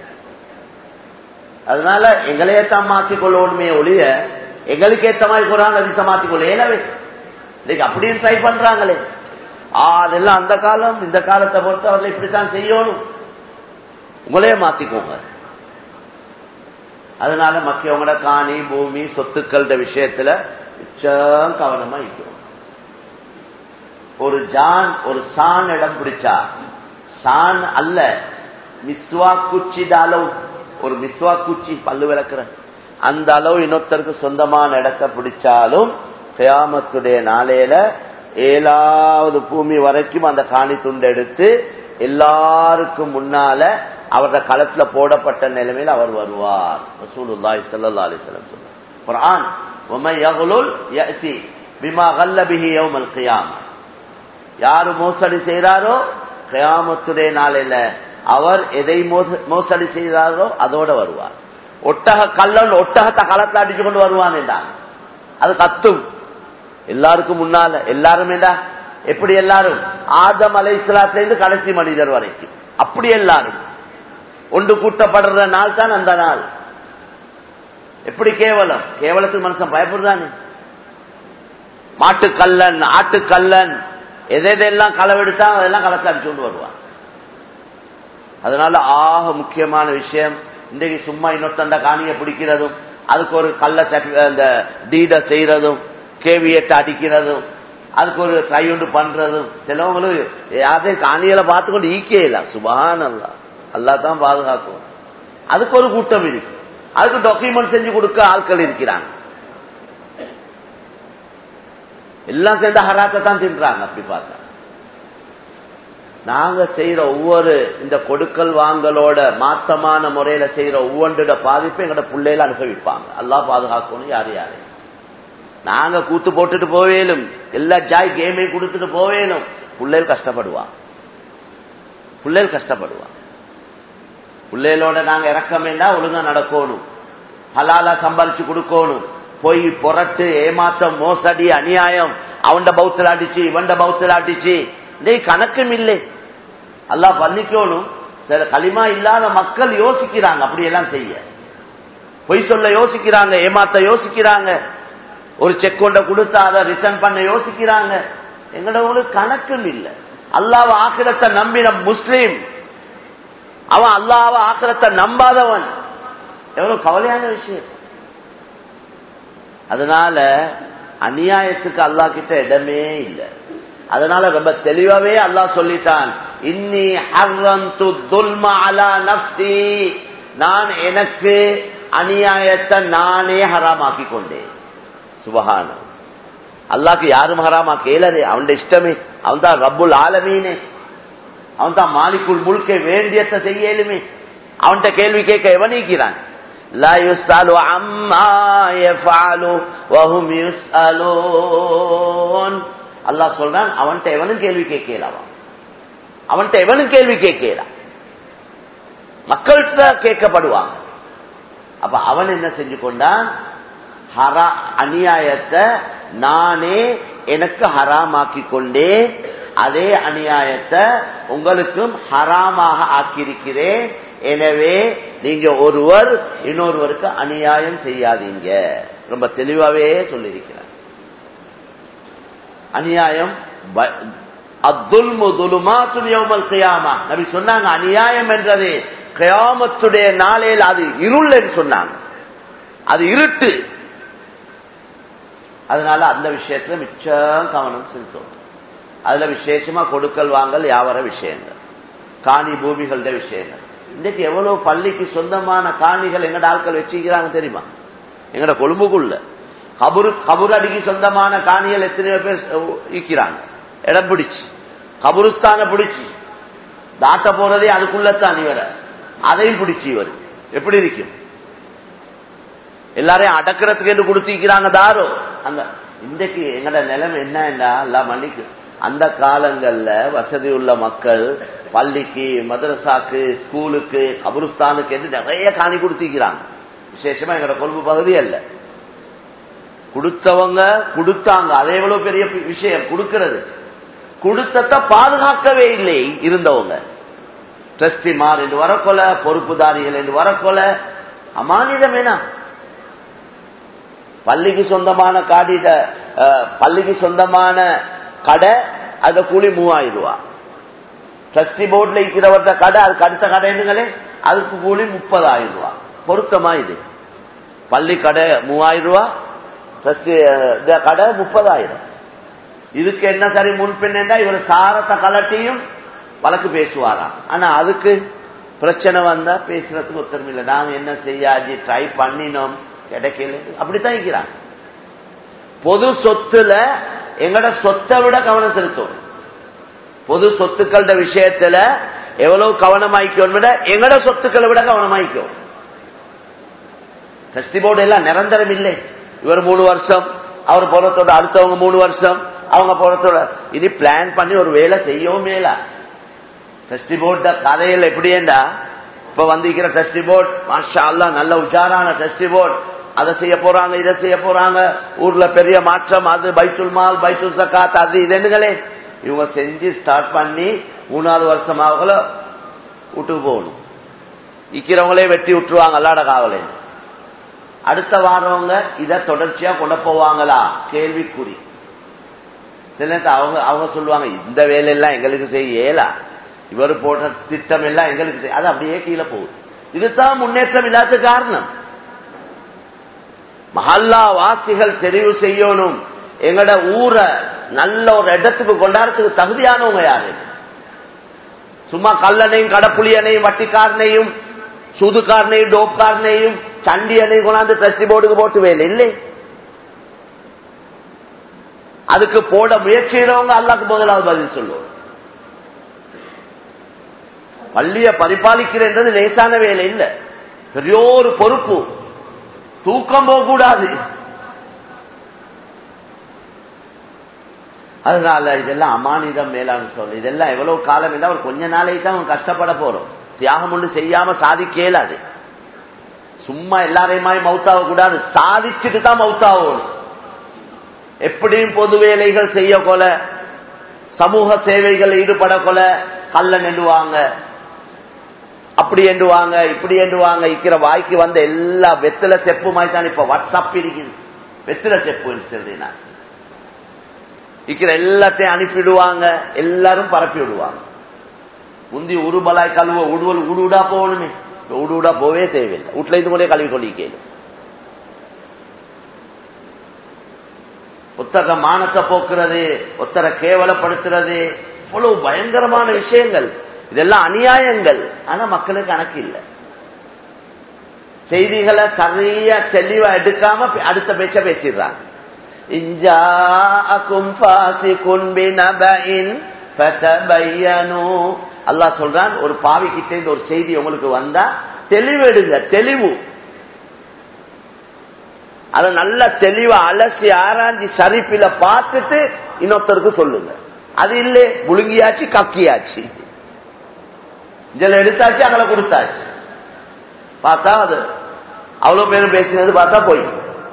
[SPEAKER 1] அதனால எங்களையத்தான் மாற்றிக்கொள்ளணுமே ஒழிய எங்களுக்கு ஏத்த மாதிரி குரான் அதிசம் மாற்றிக்கொள்ள ஏனவே இன்னைக்கு அப்படியும் ட்ரை பண்றாங்களே ஆ அதெல்லாம் அந்த காலம் இந்த காலத்தை பொறுத்து அவர்கள் இப்படித்தான் செய்யணும் உங்களே மாத்திக்கோங்க அதனால மக்கியவங்களோட காணி பூமி சொத்துக்கள் விஷயத்துல மிச்சம் கவனமா இருக்கணும் ஒரு ஜான் ஒரு சான் இடம் பிடிச்சா சான் அல்ல மிஸ்வா குச்சிட அளவு ஒரு மிஸ்வா குச்சி பல்லு விளக்குற அந்த அளவு இன்னொருத்தருக்கு சொந்தமான இடத்தை பிடிச்சாலும் கயாமத்துடைய நாளையில ஏழாவது பூமி வரைக்கும் அந்த காணி துண்டு எடுத்து எல்லாருக்கும் முன்னால அவரது களத்துல போடப்பட்ட நிலைமையில் அவர் வருவார் ரசூலுல்லாஹி ஸல்லல்லாஹு அலைஹி வஸல்லம் சொன்னார் குர்ஆன் ومن يغلل ياتي بما غل به يوم القيامه யாரு மோசடி செய்றாரோ கயாமத்துடைய நாளையில அவர் எதை மோசடி செய்தாரோ அதோட வருவார் ஒட்டக கல்லன் ஒட்டகத்தை களத்துல அடிச்சு கொண்டு வருவான் என்றான் அது கத்தும் எல்லாருக்கும் முன்னால எல்லாரும் எப்படி எல்லாரும் ஆதம் அலை இருந்து கடைசி மனிதர் வரைக்கும் அப்படி எல்லாரும் ஒன்று கூட்டப்படுற நாள் தான் அந்த நாள் எப்படி கேவலம் கேவலத்துக்கு மனுஷன் பயப்படுறானே மாட்டுக்கல்லன் ஆட்டுக்கல்லன் எதெல்லாம் களவெடுத்தா அதெல்லாம் களத்தை அடிச்சு கொண்டு வருவான் அதனால ஆக முக்கியமான விஷயம் இன்றைக்கு சும்மா இன்னொருத்தண்ட காணியை பிடிக்கிறதும் அதுக்கு ஒரு கள்ள அந்த டீட செய்யறதும் கேவியத்தை அடிக்கிறதும் அதுக்கு ஒரு கையுண்டு பண்றதும் சிலவங்களும் யாரையும் காணிகளை பார்த்து கொண்டு ஈக்கே இல்ல சுபான் அல்லா அல்லா தான் பாதுகாக்கும் அதுக்கு ஒரு கூட்டம் இருக்கு அதுக்கு டாக்குமெண்ட் செஞ்சு கொடுக்க ஆட்கள் இருக்கிறாங்க எல்லாம் சேர்ந்து ஹராத்தை தான் தின்றாங்க அப்படி பார்த்தா நாங்க செய்யற ஒவ்வொரு இந்த கொடுக்கல் வாங்கலோட மாத்தமான முறையில செய்யற ஒவ்வொன்றோட பாதிப்பு எங்கட பிள்ளையில அனுபவிப்பாங்க எல்லாம் பாதுகாக்கணும் யாரு யாரு நாங்க கூத்து போட்டுட்டு போவேலும் எல்லா ஜாய் கேமையும் கொடுத்துட்டு போவேலும் பிள்ளைகள் கஷ்டப்படுவா பிள்ளைகள் கஷ்டப்படுவா பிள்ளைகளோட நாங்க இறக்கம் வேண்டாம் ஒழுங்கா நடக்கணும் ஹலாலா சம்பாரிச்சு கொடுக்கணும் பொய் புரட்டு ஏமாத்தம் மோசடி அநியாயம் அவண்ட பௌத்தல் அடிச்சு இவண்ட பௌத்தல் அடிச்சு இதே கணக்கும் இல்லை அல்லா பண்ணிக்கணும் சில களிமா இல்லாத மக்கள் யோசிக்கிறாங்க அப்படியெல்லாம் செய்ய பொய் சொல்ல யோசிக்கிறாங்க ஏமாத்த யோசிக்கிறாங்க ஒரு செக் கொண்ட கொடுத்தா அதை ரிட்டர்ன் பண்ண யோசிக்கிறாங்க எங்களோட கணக்கும் இல்லை அல்லாவ ஆக்கிரத்தை நம்பின முஸ்லீம் அவன் அல்லாவ ஆக்கிரத்தை நம்பாதவன் எவ்வளவு கவலையான விஷயம் அதனால அநியாயத்துக்கு அல்லா கிட்ட இடமே இல்லை அதனால ரொம்ப தெளிவாவே அல்லாஹ் சொல்லிட்டான் இன்னி நப்சி நான் எனக்கு அநியாயத்தை நானே ஹராமாக்கி கொண்டேன் சுபகான அல்லாக்கு யாரும் ஹராமா கேளது அவன் இஷ்டமே அவன் தான் ரப்புல் ஆலமீனே அவன் தான் மாலிக்குள் முழுக்க வேண்டியத்தை செய்யலுமே அவன்கிட்ட கேள்வி கேட்க எவனிக்கிறான் لا يسأل عما يفعل وهم يسألون அல்லாஹ் சொல்றான் அவன்கிட்ட எவனும் கேள்வி கேட்கலாமா அவன்கிட்ட எவனும் கேள்வி கேட்கலாம் மக்கள்கிட்ட கேட்கப்படுவாங்க அப்ப அவன் என்ன செஞ்சு கொண்டான் ஹரா அநியாயத்தை நானே எனக்கு ஹராமாக்கி கொண்டே அதே அநியாயத்தை உங்களுக்கும் ஹராமாக ஆக்கியிருக்கிறேன் எனவே நீங்க ஒருவர் இன்னொருவருக்கு அநியாயம் செய்யாதீங்க ரொம்ப தெளிவாவே சொல்லியிருக்கிறார் அநியாயம் நபி சொன்னாங்க அநியாயம் என்றது கயாமத்துடைய நாளையில் அது இருள் என்று சொன்னாங்க அது இருட்டு அதனால அந்த விஷயத்துல மிச்சம் கவனம் செலுத்தும் அதுல விசேஷமா கொடுக்கல் வாங்கல் யாவர விஷயங்கள் காணி பூமிகள விஷயங்கள் இன்னைக்கு எவ்வளவு பள்ளிக்கு சொந்தமான காணிகள் எங்கட ஆட்கள் வச்சுக்கிறாங்க தெரியுமா எங்கட கொழும்புக்குள்ள கபுரு கபுரடிக்கு சொந்தமான காணிகள் எத்தனையோ பேர் ஈக்கிறாங்க இடம் பிடிச்சு கபுருஸ்தான பிடிச்சு தாட்ட போறதே அதுக்குள்ளத்தான் இவர அதையும் பிடிச்சு இவர் எப்படி இருக்கும் எல்லாரையும் அடக்கிறதுக்கு என்று கொடுத்திருக்கிறாங்க தாரோ அந்த இன்றைக்கு எங்கட நிலைமை என்ன எல்லாம் மன்னிக்கு அந்த காலங்கள்ல வசதி உள்ள மக்கள் பள்ளிக்கு மதரசாக்கு ஸ்கூலுக்கு கபருஸ்தானுக்கு என்று நிறைய காணி கொடுத்திருக்கிறாங்க விசேஷமா எங்கட கொழும்பு பகுதி அல்ல கொடுத்தவங்க கொடுத்தாங்க அதே எவ்வளவு பெரிய விஷயம் கொடுக்கிறது கொடுத்தத பாதுகாக்கவே இல்லை இருந்தவங்க டிரஸ்டிமார் என்று வரக்கொல பொறுப்புதாரிகள் என்று வரக்கொல அமானிதம் என்ன பள்ளிக்கு சொந்தமான காடிட பள்ளிக்கு சொந்தமான கடை அந்த கூலி மூவாயிரம் ரூபா ட்ரஸ்டி போர்டில் இருக்கிறவர்கிட்ட கடை அதுக்கு அடுத்த கடைங்களே அதுக்கு கூலி முப்பதாயிரம் ரூபா பொருத்தமா இது பள்ளி கடை மூவாயிரம் ரூபா ட்ரஸ்டி கடை முப்பதாயிரம் இதுக்கு என்ன சரி முன்பின்னா இவர் சாரத்தை கலட்டியும் வழக்கு பேசுவாராம் ஆனா அதுக்கு பிரச்சனை வந்தா பேசுறதுக்கு ஒத்தரம் இல்லை நாங்க என்ன செய்யாச்சு ட்ரை பண்ணினோம் கிடைக்கல அப்படித்தான் இருக்கிறாங்க பொது சொத்துல எங்கட சொத்தை விட கவனம் செலுத்தும் பொது சொத்துக்கள விஷயத்துல எவ்வளவு கவனமாய்க்கும் விட எங்கட சொத்துக்களை விட கவனமாய்க்கும் டெஸ்டி போர்டு எல்லாம் நிரந்தரம் இல்லை இவர் மூணு வருஷம் அவர் போறதோட அடுத்தவங்க மூணு வருஷம் அவங்க போறதோட இது பிளான் பண்ணி ஒரு வேலை செய்யவும் மேல டெஸ்டி போர்ட கதையில் எப்படியேண்டா இப்ப வந்திருக்கிற டெஸ்டி போர்ட் மாஷா அல்லா நல்ல உஜாரான டெஸ்டி போர்ட் அதை செய்ய போறாங்க இதை செய்ய போறாங்க ஊர்ல பெரிய மாற்றம் அது பைத்துல் மால் பைத்துல் சக்காத் அது இதுங்களே இவங்க செஞ்சு ஸ்டார்ட் பண்ணி மூணாவது வருஷம் ஆகல வீட்டுக்கு போகணும் இக்கிறவங்களே வெட்டி விட்டுருவாங்க அல்லாட காவலே அடுத்த வாரவங்க இதை தொடர்ச்சியா கொண்டு போவாங்களா கேள்விக்குறி சில அவங்க அவங்க சொல்லுவாங்க இந்த வேலையெல்லாம் எங்களுக்கு செய்ய இயலா இவர் போட்ட திட்டம் எல்லாம் எங்களுக்கு செய்ய அது அப்படியே கீழே போகுது இதுதான் முன்னேற்றம் இல்லாத காரணம் மஹல்லா வாசிகள் தெரிவு செய்யணும் எங்கட ஊரை நல்ல ஒரு இடத்துக்கு கொண்டாடுறதுக்கு தகுதியானவங்க யாரு சும்மா கல்லனையும் கடப்புளியனையும் வட்டிக்காரனையும் சூதுக்காரனையும் டோப்காரனையும் சண்டியனையும் கொண்டாந்து ட்ரஸ்டி போர்டுக்கு போட்டு வேலை இல்லை அதுக்கு போட முயற்சிக்கிறவங்க அல்லாக்கு முதலாவது பதில் சொல்லுவோம் பள்ளிய பரிபாலிக்கிறது லேசான வேலை இல்லை பெரிய ஒரு பொறுப்பு தூக்கம் போகக்கூடாது அதனால இதெல்லாம் அமானிதம் மேலான்னு சொல்லு இதெல்லாம் எவ்வளவு காலம் இல்லை ஒரு கொஞ்ச நாளைக்கு தான் அவன் கஷ்டப்பட போறோம் தியாகம் ஒன்று செய்யாம சாதிக்க இயலாது சும்மா எல்லாரையுமாய் மவுத்தாக கூடாது சாதிச்சுட்டு தான் மவுத்தாகணும் எப்படியும் பொது வேலைகள் செய்ய கொல சமூக சேவைகள் ஈடுபட கொல கல்ல நெண்டுவாங்க அப்படி எண்டுவாங்க இப்படி எண்டுவாங்க இருக்கிற வாய்க்கு வந்த எல்லா வெத்தில செப்பு மாதிரி தான் இப்ப வாட்ஸ்அப் இருக்குது வெத்தில செப்பு சொல்றேன் நான் இருக்கிற எல்லாத்தையும் அனுப்பிடுவாங்க எல்லாரும் பரப்பி விடுவாங்க முந்தி உருபலாய் கழுவ உடுவல் உடுடா போகணுமே உடுடா போவே தேவையில்லை வீட்டுல இருந்து கூட கழுவி கொள்ளிக்கேன் புத்தக மானத்தை போக்குறது ஒத்தரை கேவலப்படுத்துறது இவ்வளவு பயங்கரமான விஷயங்கள் இதெல்லாம் அநியாயங்கள் ஆனா மக்களுக்கு கணக்கு இல்லை செய்திகளை சரியா தெளிவா எடுக்காம அடுத்த பேச்ச பேசிடுறாங்க அல்லாஹ் சொல்றான் ஒரு பாவி கிட்ட ஒரு செய்தி உங்களுக்கு வந்தா தெளிவெடுங்க தெளிவு அதை நல்லா தெளிவா அலசி ஆராய்ச்சி சரிப்பில பார்த்துட்டு இன்னொருத்தருக்கு சொல்லுங்க அது இல்லை முழுங்கியாச்சு கக்கியாச்சு இதுல எடுத்தாச்சு அங்கே கொடுத்தாச்சு பார்த்தா அது அவ்வளவு பேரும் பேசினது பார்த்தா போய்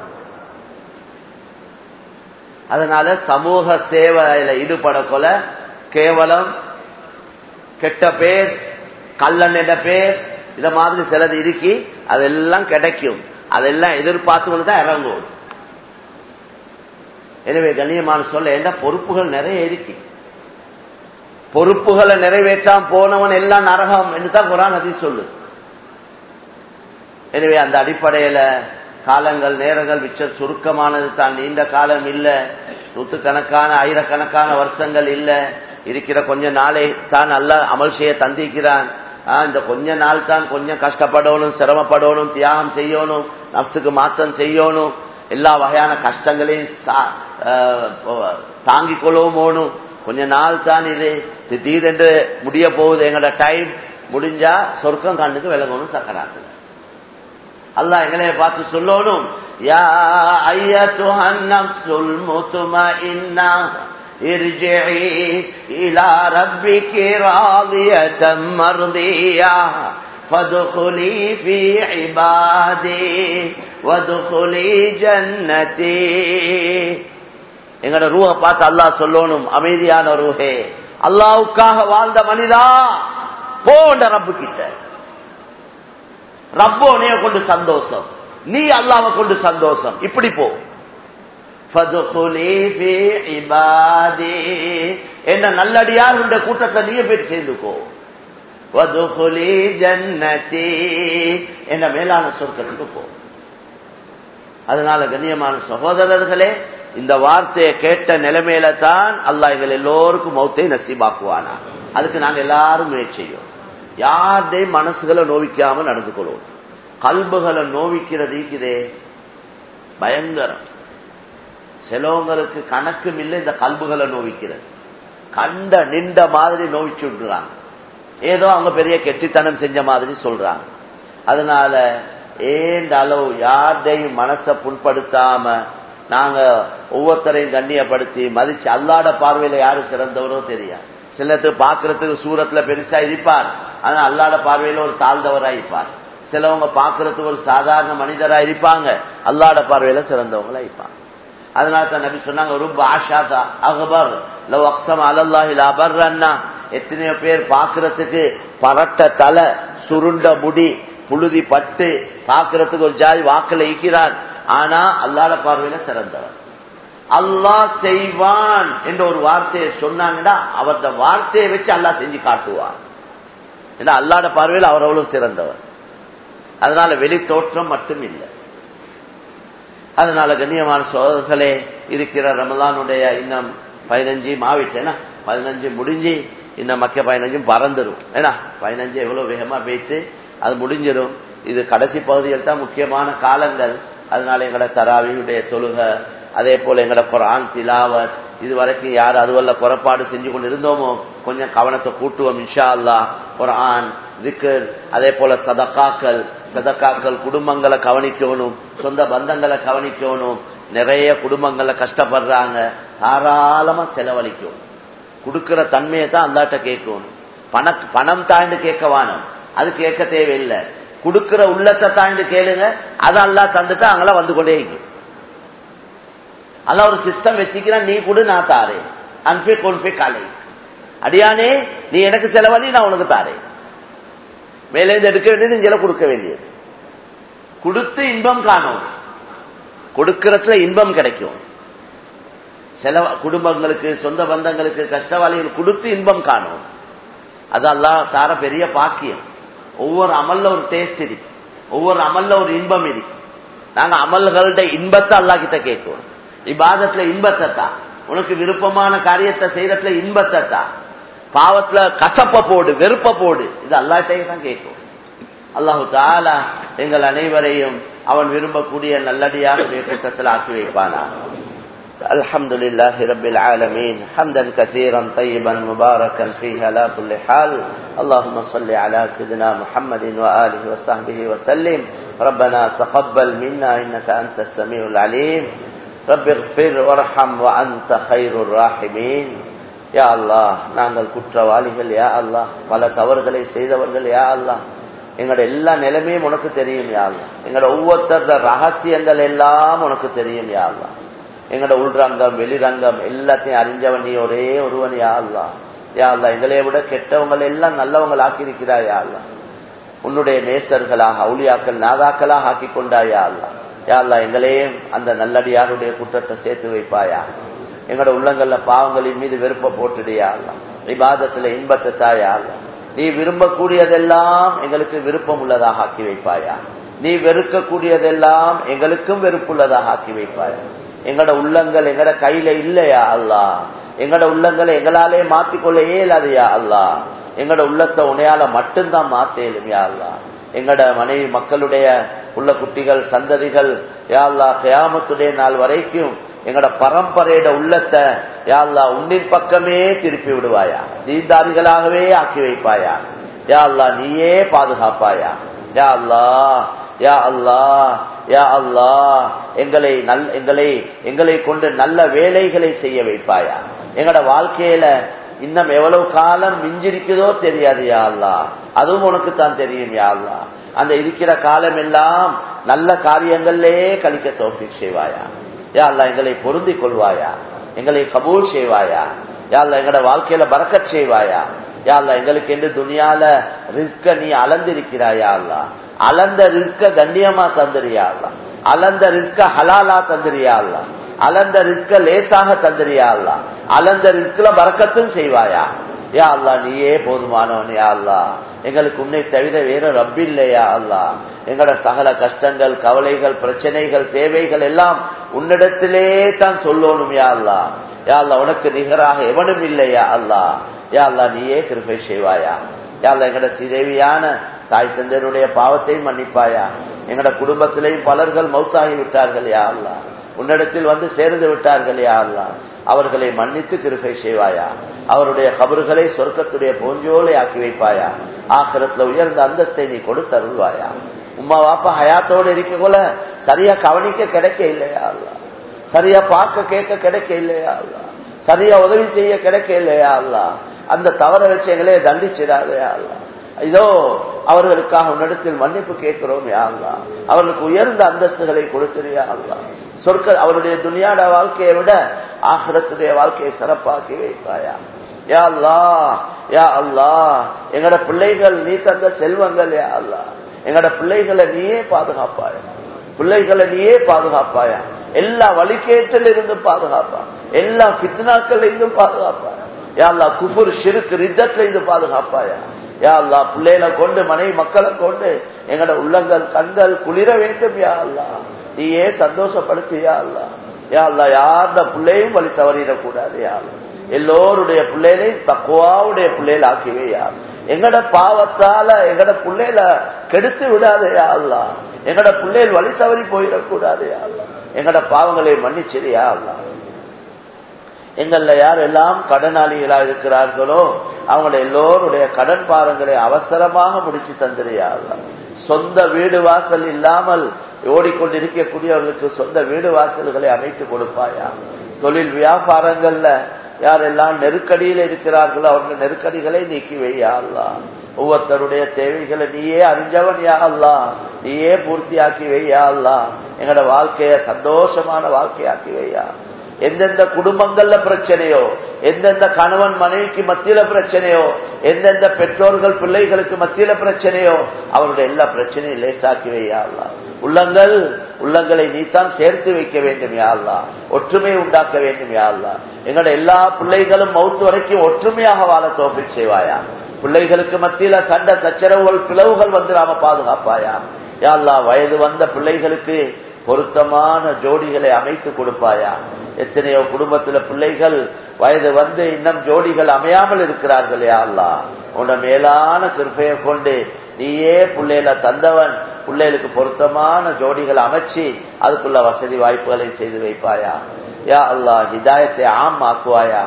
[SPEAKER 1] அதனால சமூக சேவையில ஈடுபடக்கொல கேவலம் கெட்ட பேர் கல்லன் பேர் இத மாதிரி சிலது இருக்கி அதெல்லாம் கிடைக்கும் அதெல்லாம் எதிர்பார்த்து தான் இறங்கும் எனவே கண்ணியமான சொல்ல என்ன பொறுப்புகள் நிறைய இருக்கு பொறுப்புகளை நிறைவேற்றாம போனவன் எல்லாம் நரகம் என்று தான் குரான் அதி சொல்லு எனவே அந்த அடிப்படையில காலங்கள் நேரங்கள் மிச்ச சுருக்கமானது தான் நீண்ட காலம் இல்ல நூற்றுக்கணக்கான ஆயிரக்கணக்கான வருஷங்கள் இல்ல இருக்கிற கொஞ்ச நாளை தான் நல்ல அமல் செய்ய தந்திக்கிறான் இந்த கொஞ்ச நாள் தான் கொஞ்சம் கஷ்டப்படணும் சிரமப்படணும் தியாகம் செய்யணும் நப்சுக்கு மாற்றம் செய்யணும் எல்லா வகையான கஷ்டங்களையும் தாங்கிக் கொள்ளவும் போகணும் கொஞ்ச நாள் தான் இது திடீரென்று முடிய போகுது எங்களோட டைம் முடிஞ்சா சொர்க்கம் கண்ணுக்கு விளங்கணும் சக்கராத்து அல்லாஹ் எங்களைய பார்த்து சொல்லணும் யா ஐயத்துஹன் நஃப்ஸுல் முத்மஇன்னா ارجعي إلى ربك راضية مرضية فادخلي في عبادي وادخلي جنتي எங்கட ரூஹ பார்த்து அல்லாஹ் சொல்லணும் அமைதியான ரூஹே அல்லாவுக்காக வாழ்ந்த மனிதா போண்ட ரப்பு கிட்ட ரப்போ உன்னைய கொண்டு சந்தோஷம் நீ அல்லாவை கொண்டு சந்தோஷம் இப்படி போ என்ன நல்லடியார் உண்ட கூட்டத்தை நீ போய் சேர்ந்துக்கோ ஜன்னதி என்ன மேலான சொர்க்கத்துக்கு போ அதனால கண்ணியமான சகோதரர்களே இந்த வார்த்தையை கேட்ட நிலைமையில தான் அல்லாஹ் எங்கள் எல்லோருக்கும் மௌத்தை நசீபாக்குவானா அதுக்கு நாங்க எல்லாரும் முயற்சி செய்யும் யாருடையும் மனசுகளை நோவிக்காம நடந்து கொள்வோம் கல்புகளை நோவிக்கிறது இருக்குதே பயங்கரம் சிலவங்களுக்கு கணக்கும் இல்லை இந்த கல்புகளை நோவிக்கிறது கண்ட நின்ற மாதிரி நோவிச்சு விட்டுறாங்க ஏதோ அவங்க பெரிய கெட்டித்தனம் செஞ்ச மாதிரி சொல்றாங்க அதனால ஏந்த அளவு யாருடையும் மனசை புண்படுத்தாம நாங்க ஒவ்வொருத்தரையும் கண்ணியப்படுத்தி மதிச்சு அல்லாட பார்வையில யாரு சிறந்தவரோ தெரியாது சிலத்துக்கு பாக்குறதுக்கு சூரத்துல பெருசா இருப்பார் ஆனா அல்லாட பார்வையில ஒரு தாழ்ந்தவரா இருப்பார் சிலவங்க பாக்குறதுக்கு ஒரு சாதாரண மனிதரா இருப்பாங்க அல்லாட பார்வையில சிறந்தவங்களா இருப்பாங்க அதனால தான் நபி சொன்னாங்க ரொம்ப ஆஷாதா அகபர் லவ் அக்சம் அலல்லாஹில் அபர்ரன்னா எத்தனையோ பேர் பாக்குறதுக்கு பரட்ட தலை சுருண்ட முடி புழுதி பட்டு பாக்குறதுக்கு ஒரு ஜாதி வாக்கில் ஈக்கிறான் ஆனா அல்லாட பார்வையில சிறந்தவர் அல்லாஹ் செய்வான் என்ற ஒரு வார்த்தையை சொன்னாங்கன்னா அவரது வார்த்தையை வச்சு அல்லாஹ் செஞ்சு காட்டுவார் ஏன்னா அல்லாட பார்வையில் அவர் அவ்வளவு சிறந்தவர் அதனால வெளி தோற்றம் மட்டும் இல்லை அதனால கண்ணியமான சோதர்களே இருக்கிற ரமலானுடைய இன்னும் பதினஞ்சு மாவிட்டேனா பதினஞ்சு முடிஞ்சு இன்னும் மக்க பதினஞ்சும் பறந்துடும் ஏன்னா பதினஞ்சு எவ்வளவு வேகமா போயிட்டு அது முடிஞ்சிடும் இது கடைசி பகுதியில் தான் முக்கியமான காலங்கள் அதனால எங்கட தராவியுடைய தொழுக அதே போல எங்கட குரான் திலாவத் இது வரைக்கும் யார் அதுவல்ல புறப்பாடு செஞ்சு கொண்டு இருந்தோமோ கொஞ்சம் கவனத்தை கூட்டுவோம் இன்ஷா அல்லா குரான் திக்கர் அதே போல சதக்காக்கள் சதக்காக்கள் குடும்பங்களை கவனிக்கணும் சொந்த பந்தங்களை கவனிக்கணும் நிறைய குடும்பங்கள்ல கஷ்டப்படுறாங்க தாராளமா செலவழிக்கும் கொடுக்கிற தன்மையை தான் அந்தாட்ட கேட்கணும் பண பணம் தாழ்ந்து கேட்க வானம் அது கேட்க தேவையில்லை கொடுக்கிற உள்ளத்தை தாழ்ந்து கேளுங்க அதை அல்லா தந்துட்டு அங்கெல்லாம் வந்து கொண்டே இருக்கும் அல்ல ஒரு சிஸ்டம் வச்சுக்கிறேன் நீ கொடு நான் தாரேன் அன்பே கொன்பே காலை அடியானே நீ எனக்கு செலவழி நான் உனக்கு தாரேன் மேலேந்து எடுக்க வேண்டியது இங்கே கொடுக்க வேண்டியது கொடுத்து இன்பம் காணும் கொடுக்கறதுல இன்பம் கிடைக்கும் சில குடும்பங்களுக்கு சொந்த பந்தங்களுக்கு கஷ்டவாளிகள் கொடுத்து இன்பம் காணும் அதெல்லாம் தார பெரிய பாக்கியம் ஒவ்வொரு அமல்ல ஒரு டேஸ்ட் இருக்கு ஒவ்வொரு அமல்ல ஒரு இன்பம் இருக்கு நாங்க அமல்களோட இன்பத்தை அல்லா கிட்ட கேட்கணும் இபாதத்துல இன்பத்தை தான் உனக்கு விருப்பமான காரியத்தை செய்யறதுல இன்பத்தை தான் பாவத்துல கசப்ப போடு வெறுப்ப போடு இது அல்லாட்டையும் தான் கேட்கும் அல்லாஹு தாலா எங்கள் அனைவரையும் அவன் விரும்பக்கூடிய நல்லடியாக கூட்டத்தில் ஆக்கி வைப்பானா الحمد لله رب العالمين حمدا كثيرا طيبا مباركا فيه على كل حال اللهم صل على سيدنا محمد وآله وصحبه وسلم ربنا تقبل منا إنك أنت السميع العليم رب اغفر وارحم وأنت خير الراحمين யா அல்லாஹ் நாங்கள் குற்றவாளிகள் யா அல்லாஹ் பல தவறுகளை செய்தவர்கள் யா அல்லாஹ் எங்களோட எல்லா நிலைமையும் உனக்கு தெரியும் யா அல்லாஹ் எங்களோட ஒவ்வொருத்தர ரகசியங்கள் எல்லாம் உனக்கு தெரியும் யா அல்லாஹ் எங்களோட உள்ரங்கம் வெளிரங்கம் எல்லாத்தையும் அறிஞ்சவன் நீ ஒரே ஒருவன் யா அல்லாஹ் யா அல்லாஹ் எங்களை விட கெட்டவங்களை எல்லாம் நல்லவங்கள் ஆக்கியிருக்கிறாய் யா அல்லாஹ் உன்னுடைய நேசர்களாக அவுளியாக்கள் நாதாக்களாக ஆக்கி கொண்டாயா அல்லாஹ் யா அல்லாஹ் எங்களையும் அந்த நல்லடியாருடைய குற்றத்தை சேர்த்து வைப்பாயா எங்களோட உள்ளங்கள்ல பாவங்களின் மீது விருப்ப போட்டுடையா அல்ல விவாதத்துல இன்பத்தை தாயா அல்ல நீ விரும்பக்கூடியதெல்லாம் எங்களுக்கு விருப்பம் உள்ளதாக ஆக்கி வைப்பாயா நீ வெறுக்கக்கூடியதெல்லாம் எங்களுக்கும் வெறுப்புள்ளதாக ஆக்கி வைப்பாயா எங்களோட உள்ளங்கள் எங்கட கையில இல்லையா அல்லா எங்கட உள்ளங்களை எங்களாலே மாத்திக்கொள்ள இயலாதையா அல்லா எங்கட உள்ளத்தை உனையால மட்டும்தான் மாத்த இயலுமையா அல்லா எங்கட மனைவி மக்களுடைய உள்ள குட்டிகள் சந்ததிகள் யாழ்லா கயாமத்துடைய நாள் வரைக்கும் எங்கட பரம்பரையோட உள்ளத்தை யாழ்லா உன்னின் பக்கமே திருப்பி விடுவாயா தீர்ந்தாரிகளாகவே ஆக்கி வைப்பாயா யா அல்லா நீயே பாதுகாப்பாயா யா அல்லா யா அல்லா யா அல்லா எங்களை நல் எங்களை எங்களை கொண்டு நல்ல வேலைகளை செய்ய வைப்பாயா எங்கட வாழ்க்கையில இன்னும் எவ்வளவு காலம் மிஞ்சிருக்குதோ தெரியாது யா அல்லா அதுவும் உனக்கு தான் தெரியும் யா அல்லா அந்த இருக்கிற காலம் எல்லாம் நல்ல காரியங்கள்லே கழிக்க தோப்பி செய்வாயா யா அல்லா எங்களை பொருந்தி கொள்வாயா எங்களை கபூல் செய்வாயா யா அல்லா எங்களோட வாழ்க்கையில பறக்கச் செய்வாயா யா அல்லா எங்களுக்கு என்று துணியால ரிஸ்க நீ அளந்திருக்கிறாயா அல்லா அளந்த ரிஸ்க கண்ணியமா தந்துறியா அல்லா அளந்த ரிஸ்க ஹலாலா தந்துறியா அல்லா அளந்த ரிஸ்க லேசாக தந்துறியா அல்லா அளந்த ரிஸ்கில பறக்கத்தும் செய்வாயா யா அல்லா நீயே போதுமானவன் யா அல்லா எங்களுக்கு உன்னை தவிர வேற ரப்பில்லையா அல்லா எங்களோட சகல கஷ்டங்கள் கவலைகள் பிரச்சனைகள் தேவைகள் எல்லாம் உன்னிடத்திலே தான் சொல்லணும் யா அல்லா யா அல்லா உனக்கு நிகராக எவனும் இல்லையா அல்லா யா அல்லா நீயே கிருப்பை செய்வாயா யா அல்லா எங்களோட சிதேவியான தாய் தந்தையருடைய பாவத்தையும் மன்னிப்பாயா எங்களோட குடும்பத்திலேயும் பலர்கள் மௌத்தாகி விட்டார்கள் யா அல்லா உன்னிடத்தில் வந்து சேர்ந்து விட்டார்கள் யா அல்லா அவர்களை மன்னித்து கிருப்பை செய்வாயா அவருடைய கபறுகளை சொர்க்கத்துடைய பூஞ்சோலை ஆக்கி வைப்பாயா ஆக்கிரத்துல உயர்ந்த அந்தஸ்தை நீ கொடுத்தருள்வாயா உமா வாப்பா ஹயாத்தோடு இருக்க போல சரியா கவனிக்க கிடைக்க இல்லையா அல்லா சரியா பார்க்க கேட்க கிடைக்க இல்லையா அல்லா சரியா உதவி செய்ய கிடைக்க இல்லையா அல்லா அந்த தவற வச்சு எங்களே தண்டிச்சிடாதையா அல்லா இதோ அவர்களுக்காக உன்னிடத்தில் மன்னிப்பு கேட்கிறோம் யாழ்லா அவர்களுக்கு உயர்ந்த அந்தஸ்துகளை கொடுத்திரியா அல்லா சொற்க அவருடைய துணியாட வாழ்க்கையை விட ஆசிரத்துடைய வாழ்க்கையை சிறப்பாக்கி வைப்பாயா யா அல்லா யா அல்லா எங்கட பிள்ளைகள் நீ தந்த செல்வங்கள் யா அல்லா எங்கட பிள்ளைகளை நீயே பாதுகாப்பாயா பிள்ளைகளை நீயே பாதுகாப்பாயா எல்லா வழிகேட்டில் இருந்து பாதுகாப்பா எல்லா பித்னாக்கள் இருந்தும் பாதுகாப்பாயா யா அல்லா குபுர் சிறுக்கு ரித்தத்துல இருந்து பாதுகாப்பாயா யா அல்லா பிள்ளைகளை கொண்டு மனைவி மக்களை கொண்டு எங்கட உள்ளங்கள் கண்கள் குளிர வேண்டும் யா அல்லா நீயே சந்தோஷப்படுத்தியா அல்லா யா அல்லா யாருட பிள்ளையும் வழி தவறிடக்கூடாது யா எல்லோருடைய பிள்ளைகளையும் தக்குவாவுடைய பிள்ளைகள் ஆக்கிவே யார் எங்கட பாவத்தால எங்கட பிள்ளைல கெடுத்து விடாதே யா அல்லா எங்கட பிள்ளைகள் வழி தவறி போயிடக்கூடாது யா அல்லா எங்கட பாவங்களை மன்னிச்சிரு யா அல்லா எங்கள்ல யார் எல்லாம் கடனாளிகளா இருக்கிறார்களோ அவங்கள எல்லோருடைய கடன் பாரங்களை அவசரமாக முடிச்சு தந்துறியா அல்லா சொந்த வீடு வாசல் இல்லாமல் ஓடிக்கொண்டிருக்கக்கூடியவர்களுக்கு சொந்த வீடு வாசல்களை அமைத்து கொடுப்பாயா தொழில் வியாபாரங்கள்ல யாரெல்லாம் நெருக்கடியில் இருக்கிறார்களோ அவர்கள் நெருக்கடிகளை நீக்கி வையா அல்லா ஒவ்வொருத்தருடைய தேவைகளை நீயே அறிஞ்சவன் யா அல்லா நீயே பூர்த்தியாக்கி வையா அல்லா எங்களோட வாழ்க்கைய சந்தோஷமான வாழ்க்கையாக்கி வையா எந்தெந்த குடும்பங்கள்ல பிரச்சனையோ எந்தெந்த கணவன் மனைவிக்கு மத்தியில பிரச்சனையோ எந்தெந்த பெற்றோர்கள் பிள்ளைகளுக்கு மத்தியில பிரச்சனையோ அவருடைய எல்லா பிரச்சனையும் லேசாக்கி வையா அல்லா உள்ளங்கள் உள்ளங்களை நீத்தான் சேர்த்து வைக்க வேண்டும் யாழ்லா ஒற்றுமை உண்டாக்க வேண்டும் யாழ்லா எங்களோட எல்லா பிள்ளைகளும் மௌத்து வரைக்கும் ஒற்றுமையாக வாழ தோப்பி செய்வாயா பிள்ளைகளுக்கு மத்தியில சண்டை சச்சரவுகள் பிளவுகள் வந்து நாம பாதுகாப்பாயா யாழ்லா வயது வந்த பிள்ளைகளுக்கு பொருத்தமான ஜோடிகளை அமைத்து கொடுப்பாயா எத்தனையோ குடும்பத்துல பிள்ளைகள் வயது வந்து இன்னும் ஜோடிகள் அமையாமல் இருக்கிறார்கள் யாழ்லா உன்ன மேலான கிருப்பையை கொண்டு நீயே பிள்ளையில தந்தவன் பிள்ளைகளுக்கு பொருத்தமான ஜோடிகளை அமைச்சு அதுக்குள்ள வசதி வாய்ப்புகளை செய்து வைப்பாயா யா அல்லா ஹிதாயத்தை ஆம் ஆக்குவாயா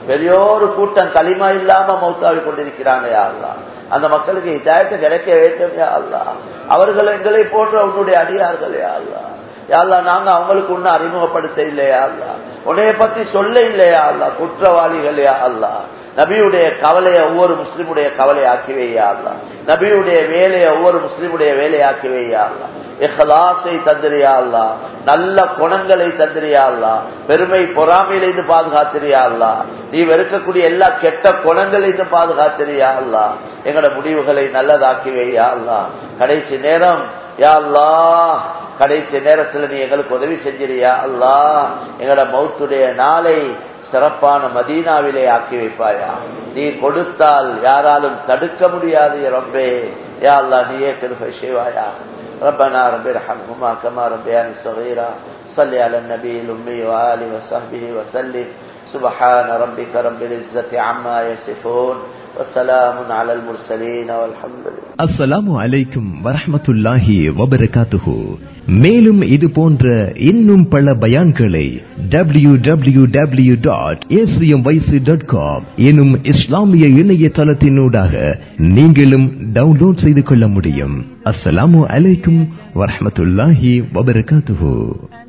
[SPEAKER 1] பெரியோரு கூட்டம் களிமா இல்லாம மௌத்தாவி கொண்டிருக்கிறாங்க யா அல்லாஹ் அந்த மக்களுக்கு இதாயத்தை கிடைக்க வேண்டும் யா அல்லாஹ் அவர்கள் எங்களை போன்ற உன்னுடைய அடியார்கள் யா அல்லாஹ் யா அல்லாஹ் நாங்க அவங்களுக்கு ஒன்னும் அறிமுகப்படுத்த இல்லையா அல்லா உன்னைய பத்தி சொல்ல இல்லையா அல்லா குற்றவாளிகள் யா அல்லா நபியுடைய கவலையை ஒவ்வொரு முஸ்லிமுடைய கவலையை ஆக்கி வையா அல்லா நபியுடைய வேலையை ஒவ்வொரு முஸ்லிமுடைய வேலையாக்கி வையா அல்லா இஹலாசை தந்திரியா அல்லா நல்ல குணங்களை தந்திரியா அல்லா பெருமை பொறாமையிலிருந்து பாதுகாத்திரியா அல்லா நீ வெறுக்கக்கூடிய எல்லா கெட்ட குணங்களிலிருந்து பாதுகாத்திரியா அல்லா எங்களோட முடிவுகளை நல்லதாக்கி வையா அல்லா கடைசி நேரம் யா அல்லா கடைசி நேரத்தில் நீ எங்களுக்கு உதவி செஞ்சிரியா அல்லா எங்களோட மௌத்துடைய நாளை சிறப்பான மதீனாவிலே ஆக்கி வைப்பாயா நீ கொடுத்தால் யாராலும் தடுக்க முடியாது ரப்பே யா அல்லா நீயே கிருபை செய்வாயா ربنا رب ارحمهما كما ربياني صغيرا صل على النبي الأمي وآله وصحبه وسلم سبحان ربك رب العزة عما يصفون وسلام على المرسلين والحمد لله
[SPEAKER 2] அஸ்ஸலாமு அலைக்கும் வரஹ்மத்துல்லாஹி வபரகாத்துஹு மேலும் இது போன்ற இன்னும் பல பயான்களை W W W dot dot com எனும் இஸ்லாமிய இணையதளத்தினூடாக நீங்களும் டவுன்லோட் செய்து கொள்ள முடியும் அஸ்ஸலாமு அலைக்கும் வரஹ்மத்துல்லாஹி வபரகாத்துஹு